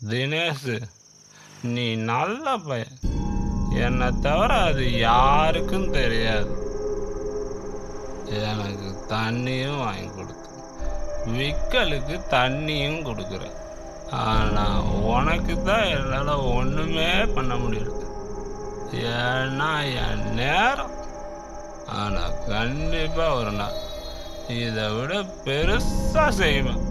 தினேஷ் நீ நல்ல பையன் என்னை தவிர அது யாருக்கும் தெரியாது எனக்கு தண்ணியும் வாங்கி கொடுத்து விக்கலுக்கு தண்ணியும் கொடுக்குறேன் ஆனால் உனக்கு தான் என்னால் ஒன்றுமே பண்ண முடியல ஏன்னா என் நேரம் ஆனால் கண்டிப்பாக ஒரு நாள் இதை விட பெருசாக செய்வேன்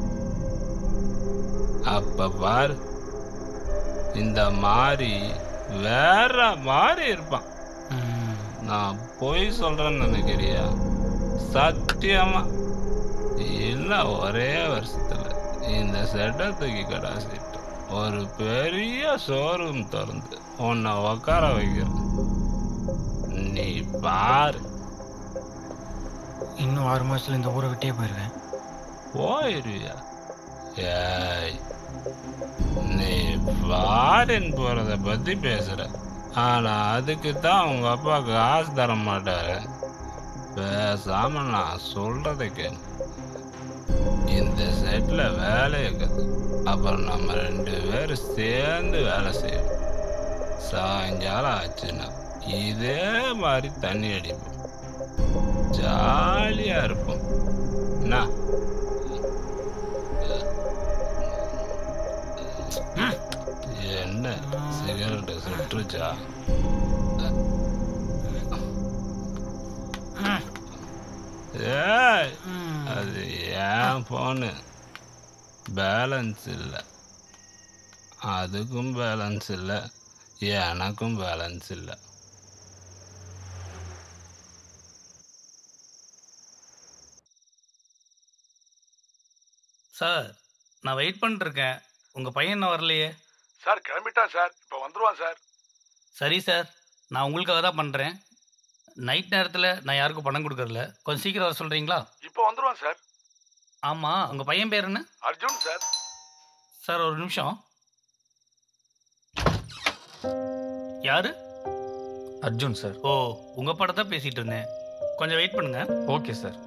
அப்ப பாரு இந்த மாதிரி வேற மாதிரி இருப்பான் நான் பொய் சொல்றேன்னு நினைக்கிறியா சத்தியமா இல்ல ஒரே வருஷத்துல இந்த செட்டை தூக்கி கடாசிட்டு ஒரு பெரிய ஷோரூம் திறந்து உன்னை உட்கார வைக்கிறேன் நீ பாரு இன்னும் ஆறு மாசத்துல இந்த ஊரை விட்டே போயிடுவேன் போயிருவியா ஏய் நீ ஃபாரின் போறத பத்தி பேசுற ஆனா அதுக்கு தான் உங்க அப்பா காசு தர மாட்டாரு பேசாம நான் சொல்றத கேளு இந்த செட்ல வேலை இருக்குது அப்புறம் நம்ம ரெண்டு பேரும் சேர்ந்து வேலை செய்வோம் சாயங்காலம் ஆச்சுன்னா இதே மாதிரி தண்ணி அடிப்போம் ஜாலியா இருப்போம் என்ன என்ன சிகரெட் சுற்றுச்சா ஏய் அது ஏன் ஃபோனு பேலன்ஸ் இல்லை அதுக்கும் பேலன்ஸ் இல்லை எனக்கும் பேலன்ஸ் இல்லை சார் நான் வெயிட் பண்ணிருக்கேன் உங்கள் பையன் இன்னும் வரலையே சார் கிளம்பிட்டான் சார் இப்போ வந்துருவான் சார் சரி சார் நான் உங்களுக்காக தான் பண்ணுறேன் நைட் நேரத்தில் நான் யாருக்கும் பணம் கொடுக்கறதில்ல கொஞ்சம் சீக்கிரம் வர சொல்கிறீங்களா இப்போ வந்துருவான் சார் ஆமாம் உங்கள் பையன் பேர் என்ன அர்ஜுன் சார் சார் ஒரு நிமிஷம் யாரு அர்ஜுன் சார் ஓ உங்கள் படத்தை பேசிகிட்டு இருந்தேன் கொஞ்சம் வெயிட் பண்ணுங்க ஓகே சார்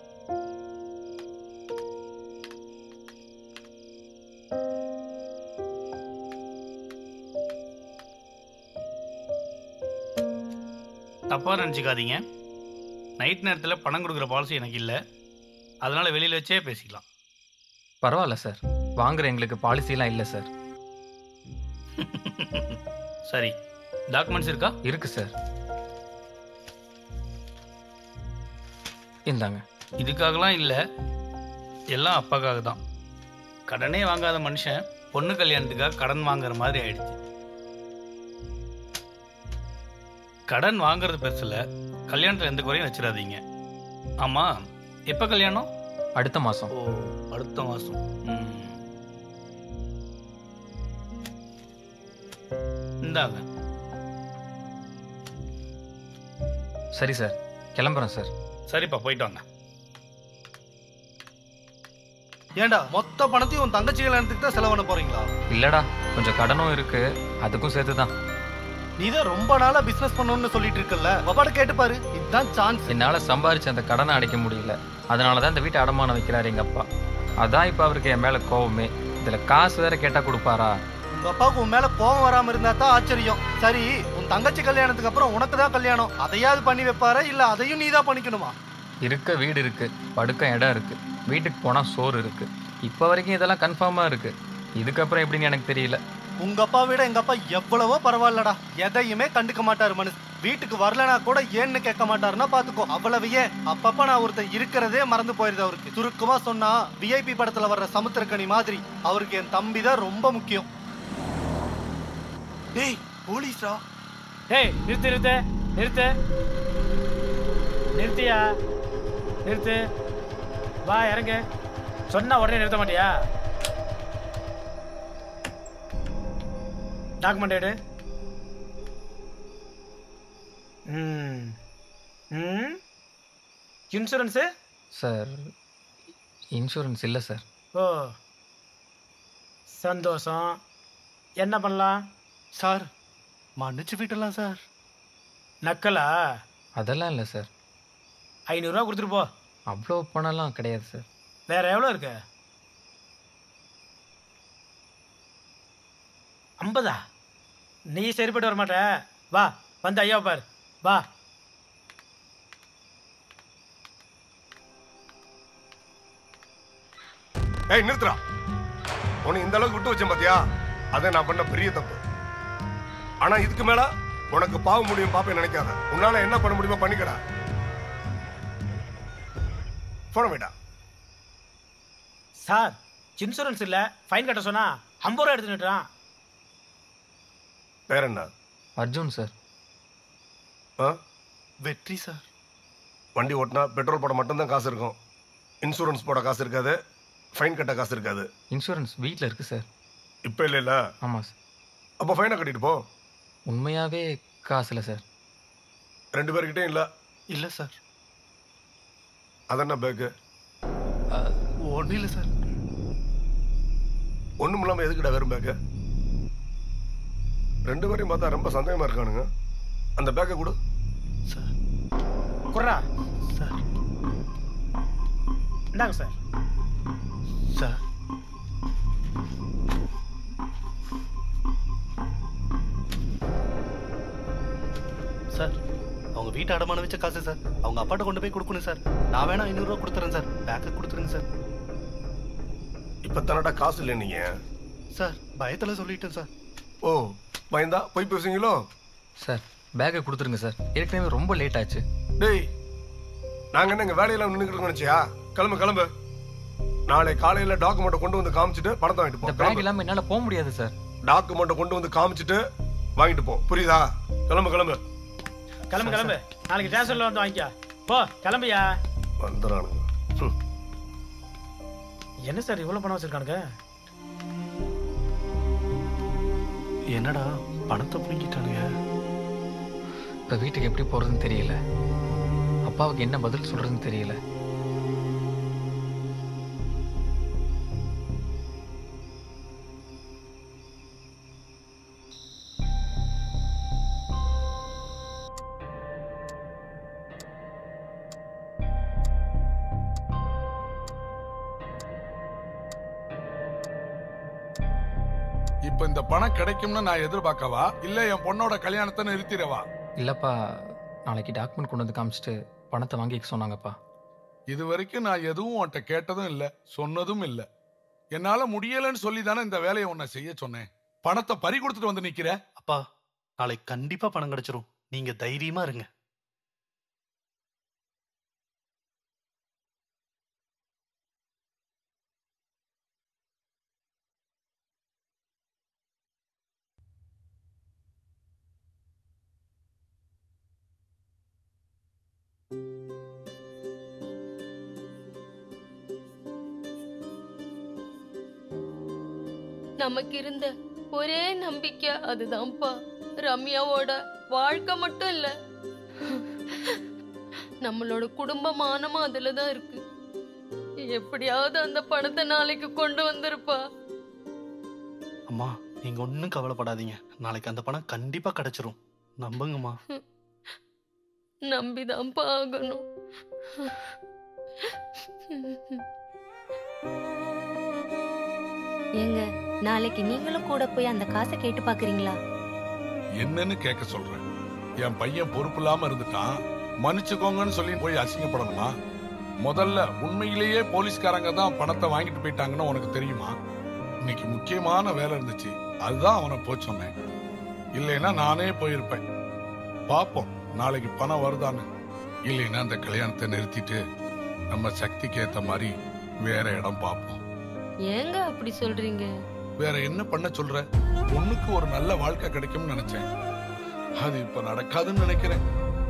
தப்பாக நினச்சிக்காதீங்க நைட் நேரத்தில் பணம் கொடுக்குற பாலிசி எனக்கு இல்லை அதனால் வெளியில் வச்சே பேசிக்கலாம் பரவாயில்ல சார் வாங்குற எங்களுக்கு பாலிசிலாம் இல்லை சார் சரி டாக்குமெண்ட்ஸ் இருக்கா இருக்கு சார் இந்தாங்க இதுக்காகலாம் இல்லை எல்லாம் அப்பாக்காக தான் கடனே வாங்காத மனுஷன் பொண்ணு கல்யாணத்துக்காக கடன் வாங்குற மாதிரி ஆயிடுச்சு கடன் வாங்குறது பெருசில் கல்யாணத்தில் எந்த குறையும் வச்சிடாதீங்க ஆமாம் எப்போ கல்யாணம் அடுத்த மாதம் ஓ அடுத்த மாதம் இந்தாங்க சரி சார் கிளம்புறேன் சார் சரிப்பா போயிட்டு வாங்க ஏண்டா மொத்த பணத்தையும் உன் தங்கச்சி கல்யாணத்துக்கு தான் செலவு பண்ண போறீங்களா இல்லடா கொஞ்சம் கடனும் இருக்கு அதுக்கும் சேர்த்து தான் நீ தான் ரொம்ப நாளா பிசினஸ் பண்ணணும்னு சொல்லிட்டு இருக்கல்ல பாப்பாட கேட்டு பாரு இதுதான் சான்ஸ் என்னால் சம்பாரிச்சு அந்த கடனை அடைக்க முடியல அதனால தான் இந்த வீட்டை அடமானம் வைக்கிறாரு எங்கள் அப்பா அதான் இப்போ அவருக்கு என் மேலே கோவமே இதில் காசு வேற கேட்டால் கொடுப்பாரா உங்க அப்பாவுக்கு உன் மேல கோவம் வராம இருந்தா தான் ஆச்சரியம் சரி உன் தங்கச்சி கல்யாணத்துக்கு அப்புறம் உனக்கு தான் கல்யாணம் அதையாவது பண்ணி வைப்பாரா இல்ல அதையும் நீ தான் பண்ணிக்கணுமா இருக்க வீடு இருக்கு படுக்க இடம் இருக்கு வீட்டுக்கு போனால் சோறு இருக்கு இப்போ வரைக்கும் இதெல்லாம் கன்ஃபார்மாக இருக்கு இதுக்கப்புறம் எப்படின்னு எனக்கு தெரியல உங்க அப்பா விட எங்க அப்பா எவ்வளவோ பரவாயில்லடா எதையுமே கண்டுக்க மாட்டாரு மனுஷன் வீட்டுக்கு வரலனா கூட ஏன்னு கேட்க மாட்டாருன்னா பாத்துக்கோ அவ்வளவு ஏன் அப்பப்ப நான் ஒருத்தன் இருக்கிறதே மறந்து போயிருது அவருக்கு சுருக்கமா சொன்னா விஐபி படத்துல வர்ற சமுத்திரக்கனி மாதிரி அவருக்கு என் தம்பி தான் ரொம்ப முக்கியம் டேய் போலீஸா டேய் நிறுத்து நிறுத்து நிறுத்து நிறுத்தியா நிறுத்து வா இறங்கு சொன்னா உடனே நிறுத்த மாட்டியா டாக்குமெண்ட் எடு ம் ம் இன்சூரன்ஸு சார் இன்சூரன்ஸ் இல்லை சார் ஓ சந்தோஷம் என்ன பண்ணலாம் சார் மன்னிச்சு விட்டுலாம் சார் நக்கலா அதெல்லாம் இல்லை சார் ஐநூறுரூவா கொடுத்துட்டு போ அவ்வளோ பணம்லாம் கிடையாது சார் வேற எவ்வளோ இருக்கு ஐம்பதா நீ சரிப்பட்டு வர மாட்ட வா வந்து ஐயா பாரு வா ஏய் நிறுத்துறா உன்னை இந்த அளவுக்கு விட்டு வச்சேன் பாத்தியா அதை நான் பண்ண பெரிய தப்பு ஆனா இதுக்கு மேல உனக்கு பாவ முடியும் பாப்பேன் நினைக்காத உன்னால என்ன பண்ண முடியுமோ பண்ணிக்கடா போன வேடா சார் இன்சூரன்ஸ் இல்லை ஃபைன் கட்ட சொன்னா ஐம்பது ரூபா எடுத்துட்டான் வேற என்ன அர்ஜுன் சார் ஆ? வெற்றி சார் வண்டி ஓட்டினா பெட்ரோல் போட மட்டும்தான் காசு இருக்கும் இன்சூரன்ஸ் போட காசு இருக்காது ஃபைன் கட்ட காசு இருக்காது இன்சூரன்ஸ் வீட்டில் இருக்குது சார் இப்போ இல்லை இல்ல ஆமாம் சார் அப்போ ஃபைனை கட்டிட்டு போ உண்மையாகவே காசு இல்லை சார் ரெண்டு பேர்கிட்டயும் இல்ல இல்ல சார் அதென்ன பேக்கு ஒன்றும் இல்லை சார் ஒண்ணும் இல்லாம எதுக்குடா வெறும் பேக்கு ரெண்டு பேரையும் பார்த்தா ரொம்ப சந்தேகமா இருக்கானுங்க அந்த பேக்கை கொடு சார் குர்ரா சார் இந்தாங்க சார் சார் சார் அவங்க வீட்டை அடமான வச்ச காசு சார் அவங்க அப்பாட்ட கொண்டு போய் கொடுக்கணும் சார் நான் வேணா ஐநூறுரூவா கொடுத்துறேன் சார் பேக்கை கொடுத்துருங்க சார் இப்ப தானடா காசு இல்லை நீங்க சார் பயத்தில் சொல்லிட்டேன் சார் ஓ பயந்தா போய் பேசுவீங்களோ சார் பேக்கை கொடுத்துருங்க சார் ஏற்கனவே ரொம்ப லேட் ஆச்சு டேய் நாங்க என்ன இங்க வேலையெல்லாம் நின்றுக்கிட்டு நினைச்சியா கிளம்பு கிளம்பு நாளை காலையில டாக்குமெண்ட்டை கொண்டு வந்து காமிச்சிட்டு பணத்தை வாங்கிட்டு இந்த போ பேக் கிளம்பு. இல்லாமல் என்னால் போக முடியாது சார் டாக்குமெண்ட்டை கொண்டு வந்து காமிச்சிட்டு வாங்கிட்டு போ புரியுதா கிளம்பு கிளம்பு கிளம்பு கிளம்பு நாளைக்கு ஸ்டேஷனில் வந்து வாங்கிக்க போ கிளம்பியா வந்துடுறானுங்க ம். என்ன சார் இவ்வளோ பணம் வச்சிருக்கானுங்க என்னடா பணத்தை பிடிங்கிட்டானுங்க இப்போ வீட்டுக்கு எப்படி போகிறதுன்னு தெரியல அப்பாவுக்கு என்ன பதில் சொல்கிறதுன்னு தெரியல இப்ப இந்த பணம் கிடைக்கும்னு நான் எதிர்பார்க்கவா இல்ல என் பொண்ணோட கல்யாணத்தை நிறுத்திடவா இல்லைப்பா நாளைக்கு டாக்குமெண்ட் கொண்டு வந்து காமிச்சிட்டு பணத்தை வாங்கிக்க சொன்னாங்கப்பா இது வரைக்கும் நான் எதுவும் உன்கிட்ட கேட்டதும் இல்ல சொன்னதும் இல்ல என்னால முடியலன்னு சொல்லி தானே இந்த வேலையை உன்னை செய்ய சொன்னேன் பணத்தை பறி கொடுத்துட்டு வந்து நிக்கிற அப்பா நாளைக்கு கண்டிப்பா பணம் கிடைச்சிரும் நீங்க தைரியமா இருங்க நமக்கு இருந்த ஒரே நம்பிக்கை அதுதான்ப்பா ரம்யாவோட வாழ்க்கை மட்டும் இல்ல நம்மளோட குடும்ப மானமும் அதுல தான் இருக்கு எப்படியாவது அந்த பணத்தை நாளைக்கு கொண்டு வந்திருப்பா அம்மா நீங்க ஒன்றும் கவலைப்படாதீங்க நாளைக்கு அந்த பணம் கண்டிப்பா கிடைச்சிரும் நம்புங்கம்மா நம்பிதான்ப்பா ஆகணும் ஏங்க நாளைக்கு நீங்களும் கூட போய் அந்த காசை கேட்டு பாக்குறீங்களா என்னன்னு கேட்க சொல்றேன் என் பையன் பொறுப்பு இல்லாம இருந்துட்டான் மன்னிச்சுக்கோங்கன்னு சொல்லி போய் அசிங்கப்படணுமா முதல்ல உண்மையிலேயே போலீஸ்காரங்க தான் பணத்தை வாங்கிட்டு போயிட்டாங்கன்னு உனக்கு தெரியுமா இன்னைக்கு முக்கியமான வேலை இருந்துச்சு அதுதான் அவனை போய் சொன்னேன் இல்லைன்னா நானே போயிருப்பேன் பாப்போம் நாளைக்கு பணம் வருதான்னு இல்லைன்னா அந்த கல்யாணத்தை நிறுத்திட்டு நம்ம சக்திக்கு ஏத்த மாதிரி வேற இடம் பார்ப்போம் ஏங்க அப்படி சொல்றீங்க வேற என்ன பண்ண சொல்ற பொண்ணுக்கு ஒரு நல்ல வாழ்க்கை கிடைக்கும்னு நினைச்சேன் அது இப்ப நடக்காதுன்னு நினைக்கிறேன்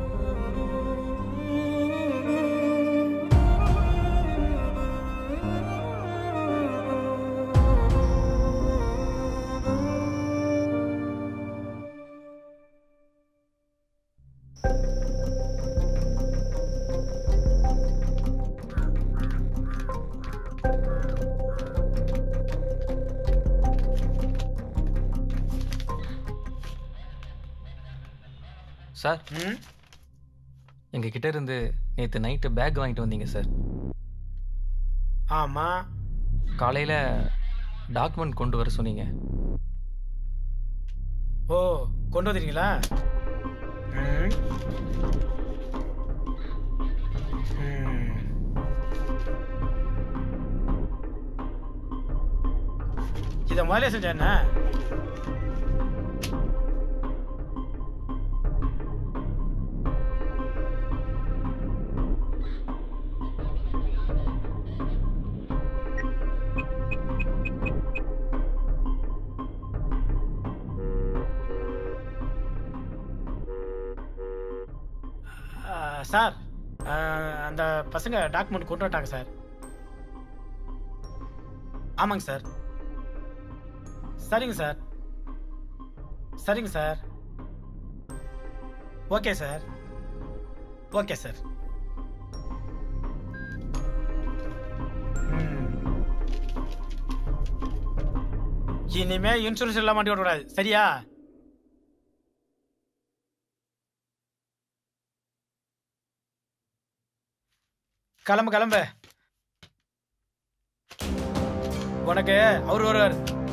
சார் ம் எங்கள் கிட்ட இருந்து நேற்று நைட்டு பேக் வாங்கிட்டு வந்தீங்க சார் ஆமா காலையில் டாக்குமெண்ட் கொண்டு வர சொன்னீங்க ஓ கொண்டு வந்துறீங்களா ம். ம். இதை முதலே செஞ்சா என்ன ஆ, சார் ஆ, அந்த பசங்க டாக்குமெண்ட் கொண்டு வந்துட்டாங்க சார் ஆமாங்க சார் சரிங்க சார் சரிங்க sir okay sir okay sir ம். இனிமே இன்சூரன்ஸ் எல்லாம் மாட்டி விடக்கூடாது சரியா கிளம்பு கிளம்பு உனக்கு அவர் வருவார்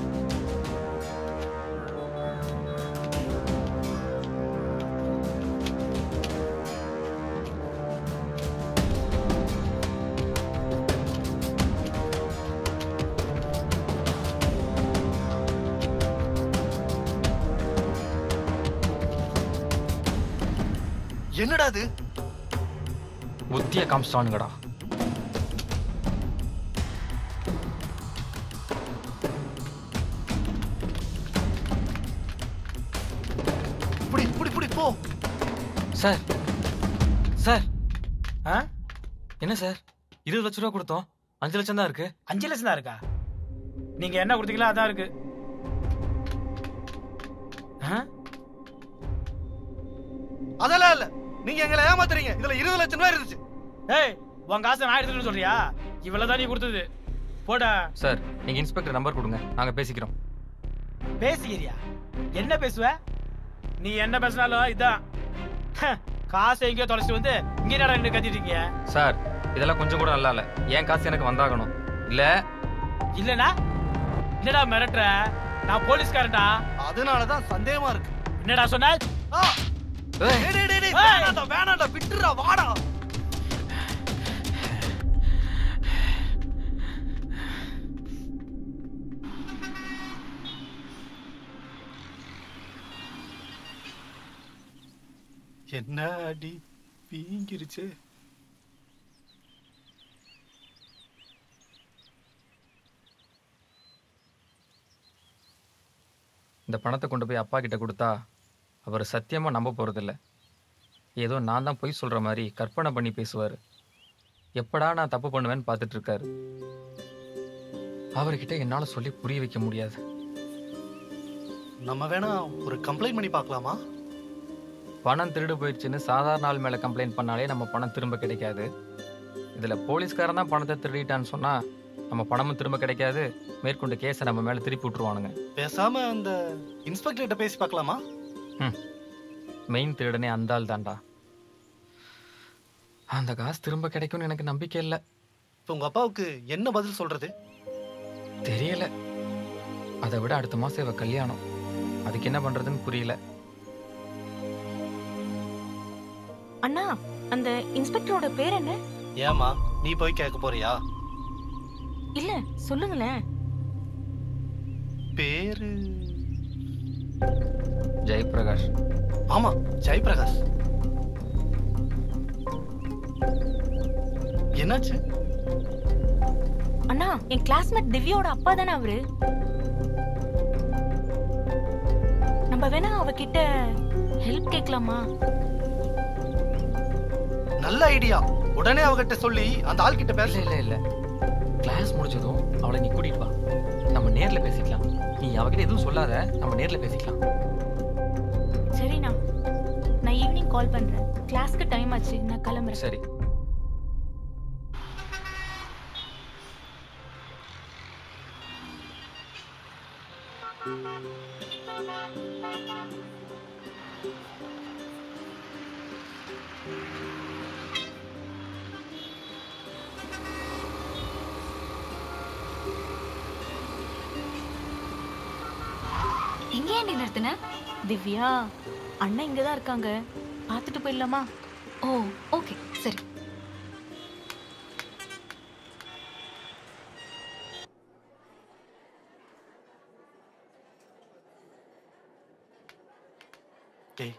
என்னடா அது புத்திய காமிச்சிட்டானுங்கடா இப்படி இப்படி இப்படி போ சார் சார் ஆ என்ன சார் இருபது லட்ச ரூபா கொடுத்தோம் அஞ்சு லட்சம் தான் இருக்கு அஞ்சு லட்சம் தான் இருக்கா நீங்க என்ன கொடுத்தீங்களோ அதான் இருக்கு ஆ? அதெல்லாம் இல்ல நீங்க எங்களை ஏமாத்துறீங்க இதுல இருபது லட்சம் ரூபாய் இருந்துச்சு ஏய் உன் காசை நான் எடுத்துக்கணும்னு சொல்றியா இவ்வளவுதான் நீ கொடுத்தது போடா சார் நீங்க இன்ஸ்பெக்டர் நம்பர் கொடுங்க நாங்க பேசிக்கிறோம் பேசுகிறியா என்ன பேசுவ நீ என்ன பேசினாலும் இதான் ஹ, காசை எங்கேயோ தொலைச்சிட்டு வந்து இங்கே என்னடா நின்று கத்திட்டு இருக்கீங்க சார் இதெல்லாம் கொஞ்சம் கூட நல்லா இல்ல என் காசு எனக்கு வந்தாகணும் இல்ல இல்லனா என்னடா மிரட்டுற நான் போலீஸ்காரன்டா அதனாலதான் சந்தேகமா இருக்கு என்னடா சொன்ன ஆ! டேய், டேய், டேய், டேய், வேணாம்டா வேணாம்டா விட்டுறா வாடா என்ன அடி வீங்கிருச்சு இந்த பணத்தை கொண்டு போய் அப்பா கிட்ட கொடுத்தா அவர் சத்தியமா நம்ப போறதில்ல ஏதோ நான் தான் பொய் சொல்ற மாதிரி கற்பனை பண்ணி பேசுவார் எப்படா நான் தப்பு பண்ணுவேன்னு பார்த்துட்டு இருக்காரு அவர்கிட்ட என்னால சொல்லி புரிய வைக்க முடியாது நம்ம வேணா ஒரு கம்ப்ளைண்ட் பண்ணி பார்க்கலாமா பணம் திருடு போயிடுச்சுன்னு சாதாரண ஆள் மேல கம்ப்ளைண்ட் பண்ணாலே நம்ம பணம் திரும்ப கிடைக்காது இதுல போலீஸ்காரன் தான் பணத்தை திருடிட்டான்னு சொன்னா நம்ம பணமும் திரும்ப கிடைக்காது மேற்கொண்டு கேஸை நம்ம மேல திருப்பி விட்டுருவானுங்க பேசாம அந்த இன்ஸ்பெக்டர் கிட்ட பேசி பார்க்கலாமா மெயின் திருடனே அந்த ஆள் தான்டா அந்த காசு திரும்ப கிடைக்கும்னு எனக்கு நம்பிக்கை இல்லை இப்போ உங்க அப்பாவுக்கு என்ன பதில் சொல்றது தெரியல அதை விட அடுத்த மாசம் இவ கல்யாணம் அதுக்கு என்ன பண்றதுன்னு புரியல அண்ணா அந்த இன்ஸ்பெக்டரோட பேர் என்ன ஏமா நீ போய் கேட்க போறியா இல்ல சொல்லுங்களேன் பேரு ஜெயபிரகாஷ் ஆமா ஜெயபிரகாஷ் என்னாச்சு அண்ணா என் கிளாஸ்மேட் திவ்யாவோட அப்பா தானே அவரு நம்ம வேணா அவகிட்ட ஹெல்ப் கேட்கலாமா நல்ல ஐடியா உடனே அவகிட்ட சொல்லி அந்த ஆள் கிட்ட பேச இல்ல இல்ல கிளாஸ் முடிச்சதும் அவளை நீ கூட்டிட்டு வா நம்ம நேர்ல பேசிக்கலாம் நீ அவகிட்ட எதுவும் சொல்லாத நம்ம நேர்ல பேசிக்கலாம் சரிண்ணா நான் ஈவினிங் கால் பண்றேன் கிளாஸ்க்கு டைம் ஆச்சு நான் கிளம்புறேன் சரி எங்க ஏண்டி நிறுத்தின திவ்யா அண்ணன் இங்க தான் இருக்காங்க பார்த்துட்டு போயிடலாமா ஓ ஓகே சரி டேய்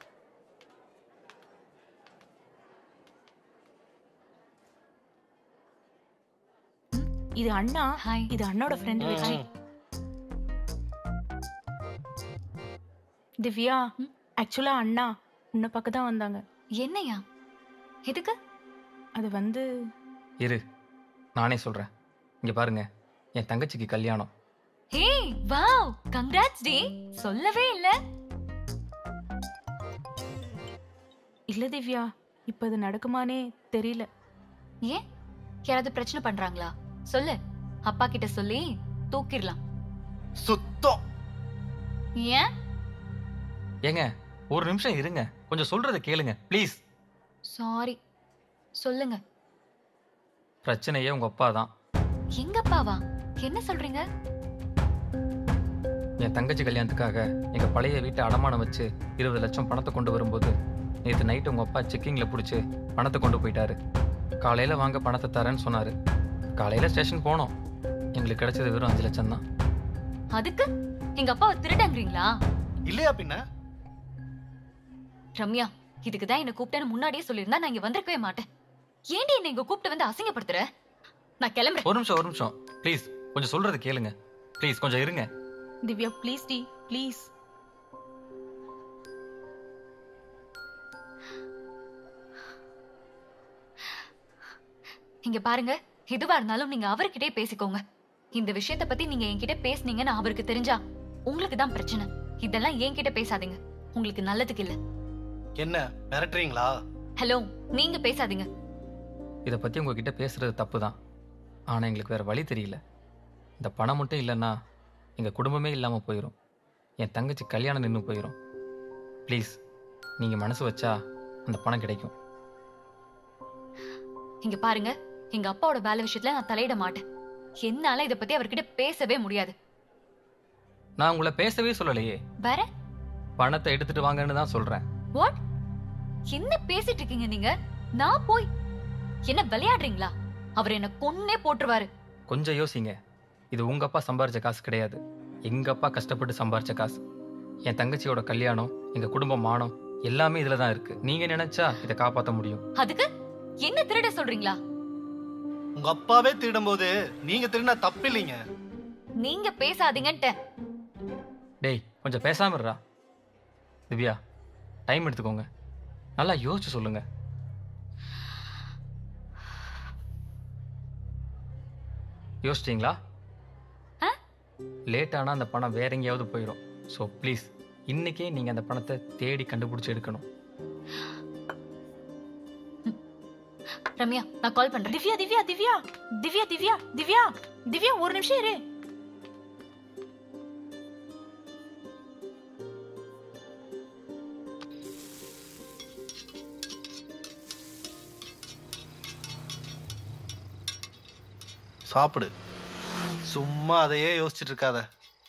இது அண்ணா இது அண்ணோட ஃப்ரெண்ட் வெற்றி திவ்யா ஆக்சுவலா அண்ணா உன்னை பார்க்க தான் வந்தாங்க என்னையா எதுக்கு அது வந்து இரு நானே சொல்கிறேன் இங்கே பாருங்க என் தங்கச்சிக்கு கல்யாணம் ஹே வாவ் கங்க்ராட்ஸ் டே சொல்லவே இல்ல இல்ல திவ்யா இப்ப இது நடக்குமானே தெரியல ஏன் யாராவது பிரச்சனை பண்றாங்களா சொல்லு அப்பா கிட்ட சொல்லி தூக்கிடலாம் சுத்தம் ஏன் ஏங்க ஒரு நிமிஷம் இருங்க கொஞ்சம் சொல்கிறத கேளுங்க ப்ளீஸ் சாரி சொல்லுங்க பிரச்சனையே உங்கள் அப்பா தான் எங்க அப்பாவா என்ன சொல்றீங்க என் தங்கச்சி கல்யாணத்துக்காக எங்கள் பழைய வீட்டை அடமானம் வச்சு இருபது லட்சம் பணத்தை கொண்டு வரும்போது நேற்று நைட்டு உங்கள் அப்பா செக்கிங்கில் பிடிச்சி பணத்தை கொண்டு போயிட்டாரு காலையில் வாங்க பணத்தை தரேன்னு சொன்னார் காலையில் ஸ்டேஷன் போனோம் எங்களுக்கு கிடைச்சது வெறும் அஞ்சு லட்சம் தான் அதுக்கு எங்க அப்பாவை திருடங்கிறீங்களா இல்லையா பின்ன ரம்யா இதுக்கு தான் என்ன கூப்பிட்டேன்னு முன்னாடியே சொல்லியிருந்தா நான் இங்க வந்திருக்கவே மாட்டேன் ஏன்டி என்ன இங்க கூப்பிட்டு வந்து அசிங்கப்படுத்துற நான் கிளம்புறேன் ஒரு நிமிஷம் ஒரு நிமிஷம் ப்ளீஸ் கொஞ்சம் சொல்கிறது கேளுங்க ப்ளீஸ் கொஞ்சம் இருங்க திவ்யா ப்ளீஸ் டி ப்ளீஸ் இங்க பாருங்க எதுவா இருந்தாலும் நீங்க அவர்கிட்டயே பேசிக்கோங்க இந்த விஷயத்த பத்தி நீங்க என்கிட்ட பேசுனீங்கன்னு அவருக்கு தெரிஞ்சா உங்களுக்கு தான் பிரச்சனை இதெல்லாம் என்கிட்ட பேசாதீங்க உங்களுக்கு நல்லதுக்கு இல்ல என்ன மிரட்டுறீங்களா ஹலோ நீங்க பேசாதீங்க இதை பற்றி உங்ககிட்ட பேசுறது தப்பு தான் ஆனால் எங்களுக்கு வேறு வழி தெரியல இந்த பணம் மட்டும் இல்லைன்னா எங்கள் குடும்பமே இல்லாமல் போயிடும் என் தங்கச்சி கல்யாணம் நின்று போயிடும் ப்ளீஸ் நீங்கள் மனசு வச்சா அந்த பணம் கிடைக்கும் இங்க பாருங்க எங்க அப்பாவோட வேலை விஷயத்துல நான் தலையிட மாட்டேன் என்னால இத பத்தி அவர்கிட்ட பேசவே முடியாது நான் உங்களை பேசவே சொல்லலையே வேற பணத்தை எடுத்துட்டு வாங்கன்னு தான் சொல்கிறேன் வாட் என்ன பேசிட்டு இருக்கீங்க நீங்க நான் போய் என்ன விளையாடுறீங்களா அவர் என்ன கொன்னே போட்டுருவாரு கொஞ்சம் யோசிங்க இது உங்கள் அப்பா சம்பாரிச்ச காசு கிடையாது எங்கள் அப்பா கஷ்டப்பட்டு சம்பாரிச்ச காசு என் தங்கச்சியோட கல்யாணம் எங்கள் குடும்பம் மானம் எல்லாமே இதில் தான் இருக்குது நீங்கள் நினச்சா இதை காப்பாற்ற முடியும் அதுக்கு என்ன திருட சொல்றீங்களா உங்க அப்பாவே திருடும் போது நீங்க திருடினா தப்பு இல்லைங்க நீங்க பேசாதீங்கன்ட்டு டேய் கொஞ்சம் பேசாம இருடா திவ்யா டைம் எடுத்துக்கோங்க நல்லா யோசிச்சு சொல்லுங்க யோசிச்சிங்களா லேட் ஆனால் அந்த பணம் வேற எங்கேயாவது போயிடும் ஸோ ப்ளீஸ் இன்னைக்கே நீங்கள் அந்த பணத்தை தேடி கண்டுபிடிச்சி எடுக்கணும் ரம்யா நான் கால் பண்றேன் திவ்யா திவ்யா திவ்யா திவ்யா திவ்யா திவ்யா திவ்யா ஒரு நிமிஷம் இரு சாப்பிடு சும்மா அதையே யோசிச்சுட்டு இருக்காத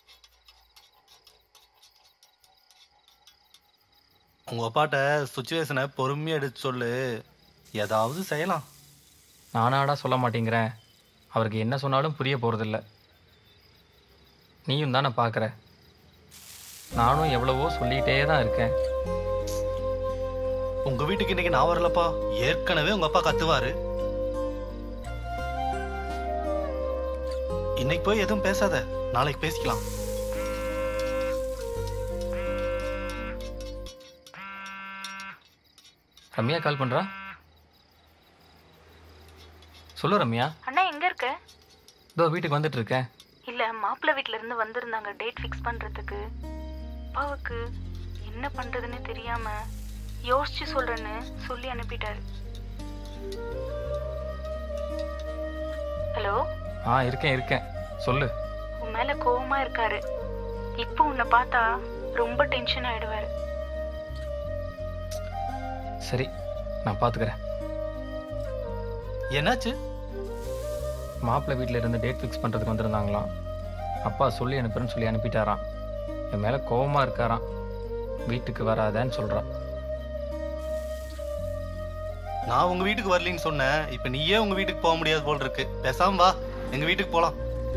உங்க அப்பாட்ட சுச்சுவேஷனை பொறுமையா எடுத்து சொல்லு ஏதாவது செய்யலாம் நானாடா சொல்ல மாட்டேங்கிறேன் அவருக்கு என்ன சொன்னாலும் புரிய போகிறதில்ல நீயும் தானே பார்க்குற நானும் எவ்வளவோ சொல்லிகிட்டே தான் இருக்கேன் உங்க வீட்டுக்கு இன்னைக்கு நான் வரலப்பா ஏற்கனவே உங்க அப்பா கத்துவாரு இன்னைக்கு போய் எதுவும் பேசாத நாளைக்கு பேசிக்கலாம் ரம்யா கால் பண்ணுறா சொல்லு ரம்யா அண்ணா எங்க இருக்க இதோ வீட்டுக்கு வந்துட்டு இருக்கேன் இல்ல மாப்பிள்ளை வீட்ல இருந்து வந்திருந்தாங்க டேட் ஃபிக்ஸ் பண்றதுக்கு அப்பாவுக்கு என்ன பண்றதுன்னு தெரியாம யோசிச்சு சொல்றேன்னு சொல்லி அனுப்பிட்டாரு ஹலோ ஆ இருக்கேன் இருக்கேன் சொல்லு உன் மேல கோவமா இருக்காரு இப்போ உன்னை பார்த்தா ரொம்ப டென்ஷன் ஆயிடுவாரு சரி நான் பார்த்துக்கிறேன் என்னாச்சு மாப்பிள்ளை வீட்டில் இருந்து டேட் ஃபிக்ஸ் பண்ணுறதுக்கு வந்திருந்தாங்களாம் அப்பா சொல்லி அனுப்புறேன்னு சொல்லி அனுப்பிட்டாராம் என் மேலே கோவமாக இருக்காராம் வீட்டுக்கு வராதன்னு சொல்கிறான் நான் உங்க வீட்டுக்கு வரலின்னு சொன்னேன் இப்ப நீயே உங்க வீட்டுக்கு போக முடியாது போல் இருக்கு பேசாம வா எங்க வீட்டுக்கு போலாம்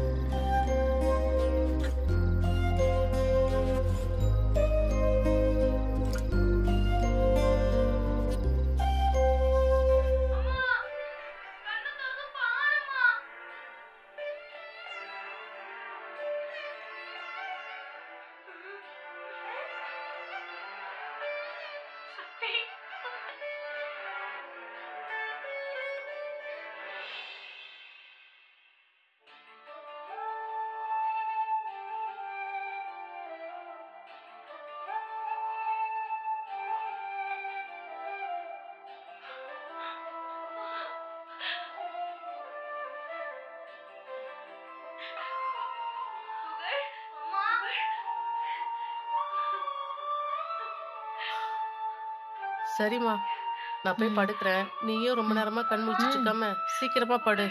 சரிம்மா நான் போய் படுக்கிறேன் நீயும் ரொம்ப நேரமா கண் முழிச்சிட்டு இருக்காம சீக்கிரமா படு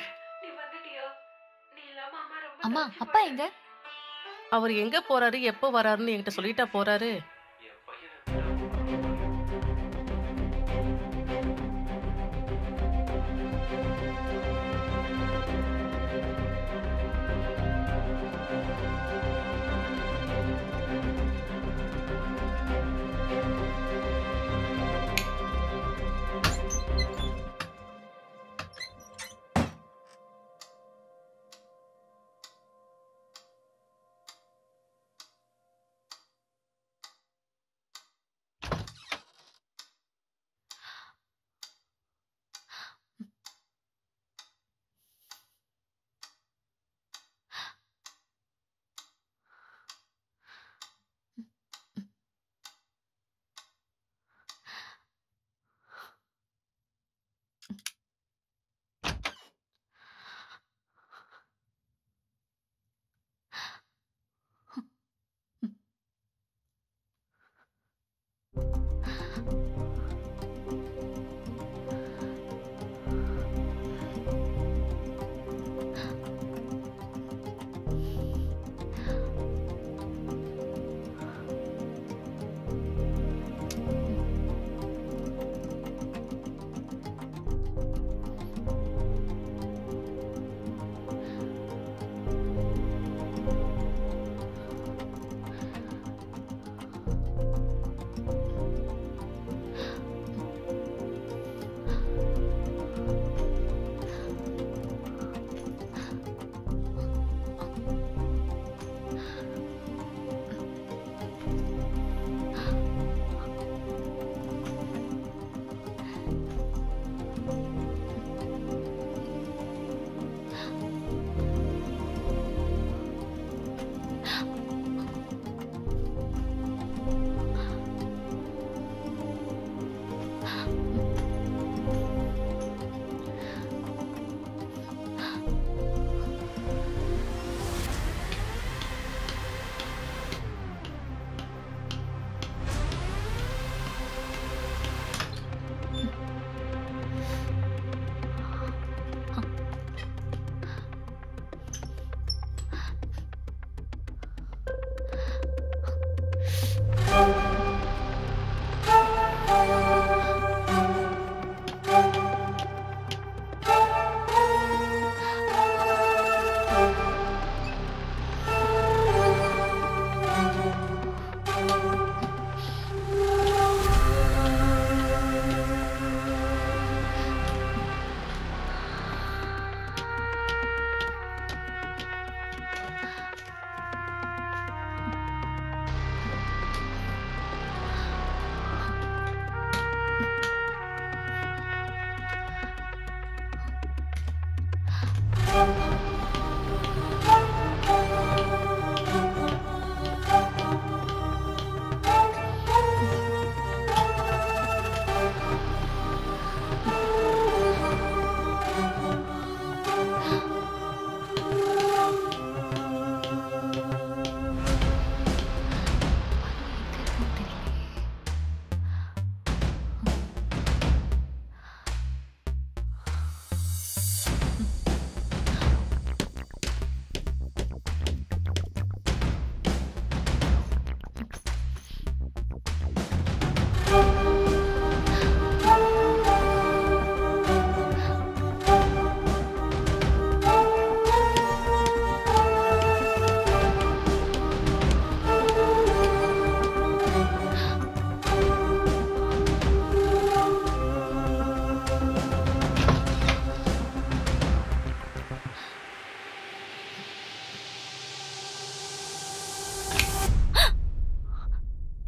அம்மா அப்பா எங்க அவர் எங்க போறாரு எப்போ வராருன்னு என்கிட்ட சொல்லிட்டா போறாரு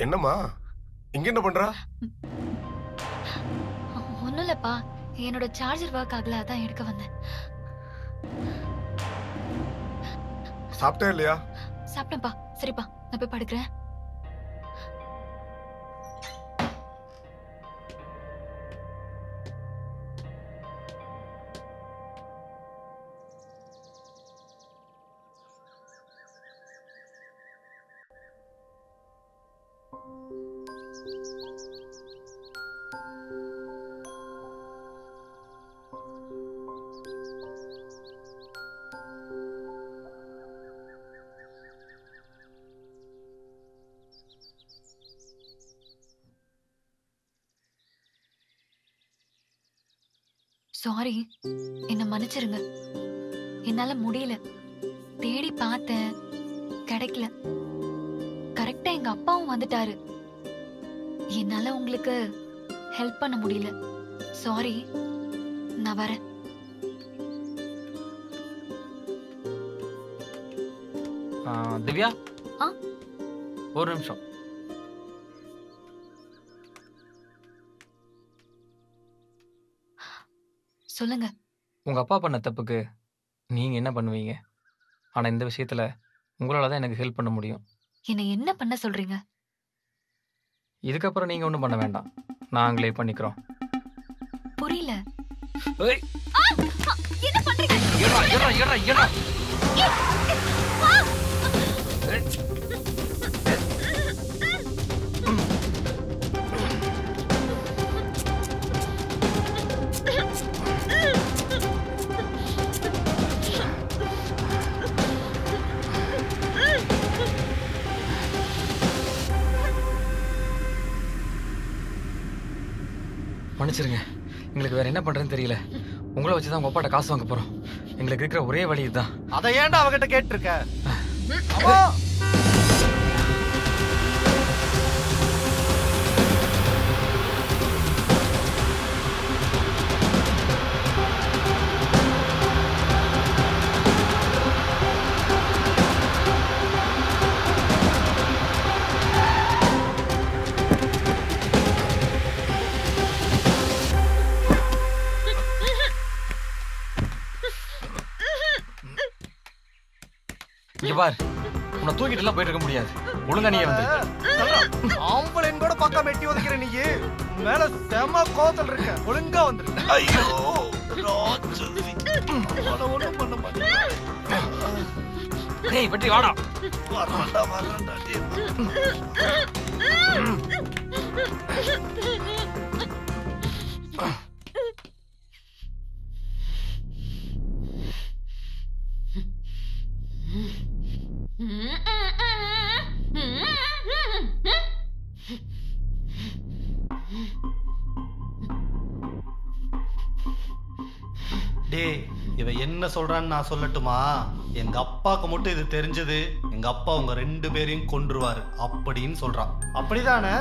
என்னம்மா இங்க என்ன பண்றா ஒன்றும் இல்லைப்பா என்னோட சார்ஜர் ஒர்க் ஆகல அதான் எடுக்க வந்தேன் சாப்பிட்டே இல்லையா சாப்பிட்டேன்ப்பா சரிப்பா நான் போய் படுக்கிறேன் சாரி என்னை மன்னிச்சிருங்க என்னால முடியல தேடி பார்த்தேன் கிடைக்கல கரெக்டா எங்க அப்பாவும் வந்துட்டாரு என்னால உங்களுக்கு ஹெல்ப் பண்ண முடியல சாரி நான் வரேன் ஆ, திவ்யா ஆ? ஒரு நிமிஷம் சொல்லுங்க உங்க அப்பா பண்ண தப்புக்கு நீங்க என்ன பண்ணுவீங்க ஆனா இந்த விஷயத்துல உங்களால தான் எனக்கு ஹெல்ப் பண்ண முடியும் என்னை என்ன பண்ண சொல்றீங்க இதுக்கப்புறம் நீங்க ஒன்றும் பண்ண வேண்டாம் நாங்களே பண்ணிக்கிறோம் புரியல ஏய், ஆ! ஆ! என்ன பண்றீங்க ஏறா, ஏறா, ஏறா, ஏறா. ஆ! மன்னிச்சிருங்க எங்களுக்கு வேற என்ன பண்றதுன்னு தெரியல உங்களை வச்சு தான் உங்க அப்பாட்ட காசு வாங்க போறோம் எங்களுக்கு இருக்கிற ஒரே வழி இதுதான் அதை ஏன்டா அவகிட்ட கேட்டிருக்க அம்மா இங்க பார் உன்னை தூக்கிட்டு எல்லாம் போயிட்டு இருக்க முடியாது ஒழுங்கா நீ வந்து ஆம்பளைன் கூட பக்கம் வெட்டி ஒதுக்கிற நீ மேல செம கோத்தல் இருக்க ஒழுங்கா வந்துரு ஐயோ ஒண்ணும் பண்ண மாட்டேன் டேய் வெட்டி வாடா வரண்டா வரண்டா டேய் இவ என்ன சொல்றான்னு நான் சொல்லட்டுமா எங்க அப்பாக்கு மட்டும் இது தெரிஞ்சது எங்க அப்பா உங்க ரெண்டு பேரையும் கொன்றுவாரு அப்படின்னு சொல்றான் அப்படிதானே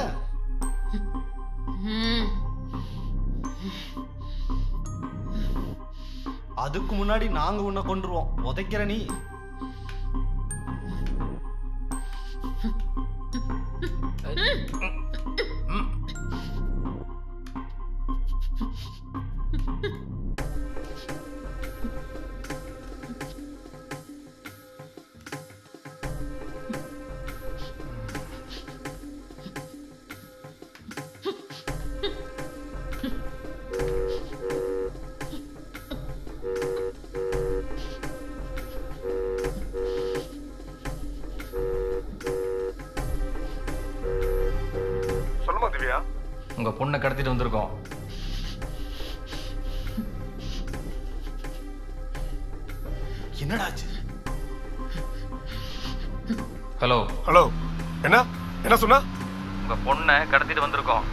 அதுக்கு முன்னாடி நாங்க உன்னை கொன்றுவோம் உதைக்கிற நீ சொல்லுமா திவ்யா உங்க பொண்ணை கடத்திட்டு வந்திருக்கோம் என்னடாச்சு ஹலோ ஹலோ என்ன என்ன சொன்னா உங்க பொண்ணை கடத்திட்டு வந்திருக்கோம்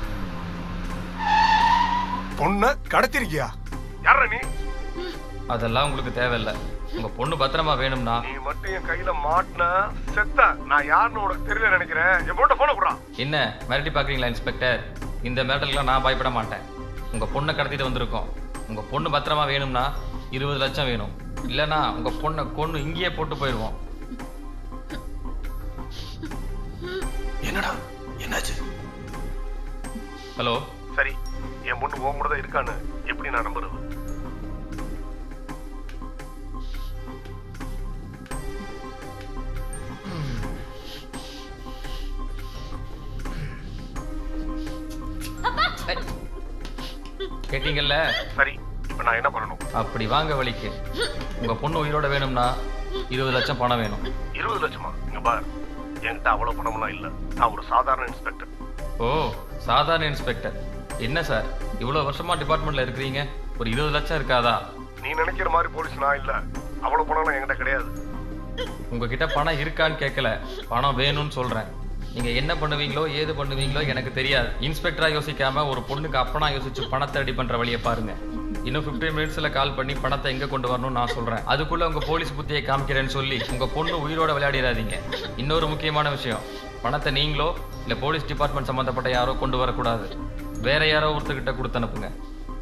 பொண்ண கடத்திருக்கியா யார நீ அதெல்லாம் உங்களுக்கு தேவையில்லை உங்க பொண்ணு பத்திரமா வேணும்னா நீ மட்டும் என் கையில மாட்டின செத்த நான் யாருன்னு உனக்கு தெரியல நினைக்கிறேன் என் பொண்ணை போன குடுறா என்ன மிரட்டி பார்க்குறீங்களா இன்ஸ்பெக்டர் இந்த மிரட்டலுக்குலாம் நான் பயப்பட மாட்டேன் உங்க பொண்ணை கடத்திட்டு வந்திருக்கோம் உங்க பொண்ணு பத்திரமா வேணும்னா இருபது லட்சம் வேணும் இல்லைன்னா உங்க பொண்ணை கொண்டு இங்கேயே போட்டு போயிடுவோம் என்னடா என்னாச்சு ஹலோ சரி என் பொண்ணு உன் கூட தான் இருக்கான்னு எப்படி நான் நம்புறது கேட்டீங்கல்ல சரி இப்போ நான் என்ன பண்ணணும் அப்படி வாங்க வழிக்கு உங்க பொண்ணு உயிரோட வேணும்னா இருபது லட்சம் பணம் வேணும் இருபது லட்சமா இங்க பார் என்கிட்ட அவ்வளவு பணம்லாம் இல்ல நான் ஒரு சாதாரண இன்ஸ்பெக்டர் ஓ சாதாரண இன்ஸ்பெக்டர் என்ன சார் இவ்வளோ வருஷமா டிபார்ட்மெண்ட்ல இருக்கிறீங்க ஒரு இருபது லட்சம் இருக்காதா நீ நினைக்கிற மாதிரி போலீஸ் நான் இல்ல அவ்வளவு பணம்லாம் என்கிட்ட கிடையாது உங்ககிட்ட பணம் இருக்கான்னு கேட்கல பணம் வேணும்னு சொல்றேன் நீங்க என்ன பண்ணுவீங்களோ ஏது பண்ணுவீங்களோ எனக்கு தெரியாது இன்ஸ்பெக்டரா யோசிக்காம ஒரு பொண்ணுக்கு அப்பனா யோசிச்சு பணத்தை ரெடி பண்ற வழியை பாருங்க இன்னும் 15 மினிட்ஸ்ல கால் பண்ணி பணத்தை எங்க கொண்டு வரணும்னு நான் சொல்றேன் அதுக்குள்ள உங்க போலீஸ் புத்தியை காமிக்கிறேன்னு சொல்லி உங்க பொண்ணு உயிரோட விளையாடிடாதீங்க இன்னொரு முக்கியமான விஷயம் பணத்தை நீங்களோ இல்ல போலீஸ் டிபார்ட்மெண்ட் சம்பந்தப்பட்ட யாரோ கொண்டு வரக்கூடாது வேற யாரோ ஒருத்தர்கிட்ட கொடுத்து அனுப்புங்க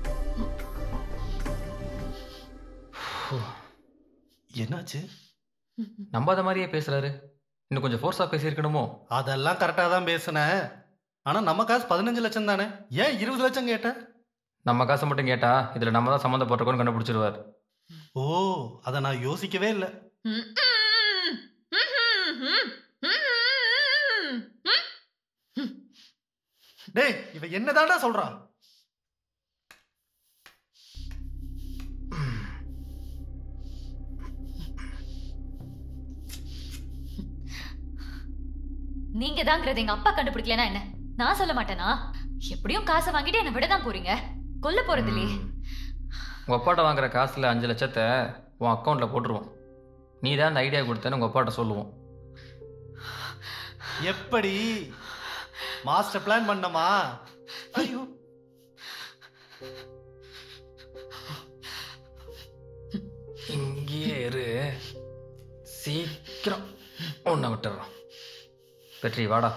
என்னாச்சு நம்பாத மாதிரியே பேசுறாரு இன்னும் கொஞ்சம் ஃபோர்ஸா பேசியிருக்கணுமோ அதெல்லாம் கரெக்டாக தான் பேசுனேன் ஆனா நம்ம காசு பதினஞ்சு லட்சம் தானே ஏன் இருபது லட்சம் கேட்ட நம்ம காசை மட்டும் கேட்டா இதுல நம்ம தான் சம்மந்தப்பட்டிருக்கோம்னு கண்டுபிடிச்சிருவார் ஓ அதை நான் யோசிக்கவே இல்லை டேய் இவ என்னதான்டா சொல்றா நீங்க தாங்கிறது எங்க அப்பா கண்டுபிடிக்கலனா என்ன நான் சொல்ல மாட்டேனா எப்படியும் காசை வாங்கிட்டு என்ன விட தான் போறீங்க கொல்ல போறது இல்லையே உங்க அப்பாட்ட வாங்குற காசுல அஞ்சு லட்சத்தை உன் அக்கௌண்ட்ல போட்டுருவோம் நீ தான் அந்த ஐடியா கொடுத்தேன்னு உங்க அப்பாட்ட சொல்லுவோம் எப்படி மாஸ்டர் பிளான் பண்ணமா ஐயோ இங்கேயே இரு சீக்கிரம் ஒன்றை விட்டுறோம் வெற்றி வாடா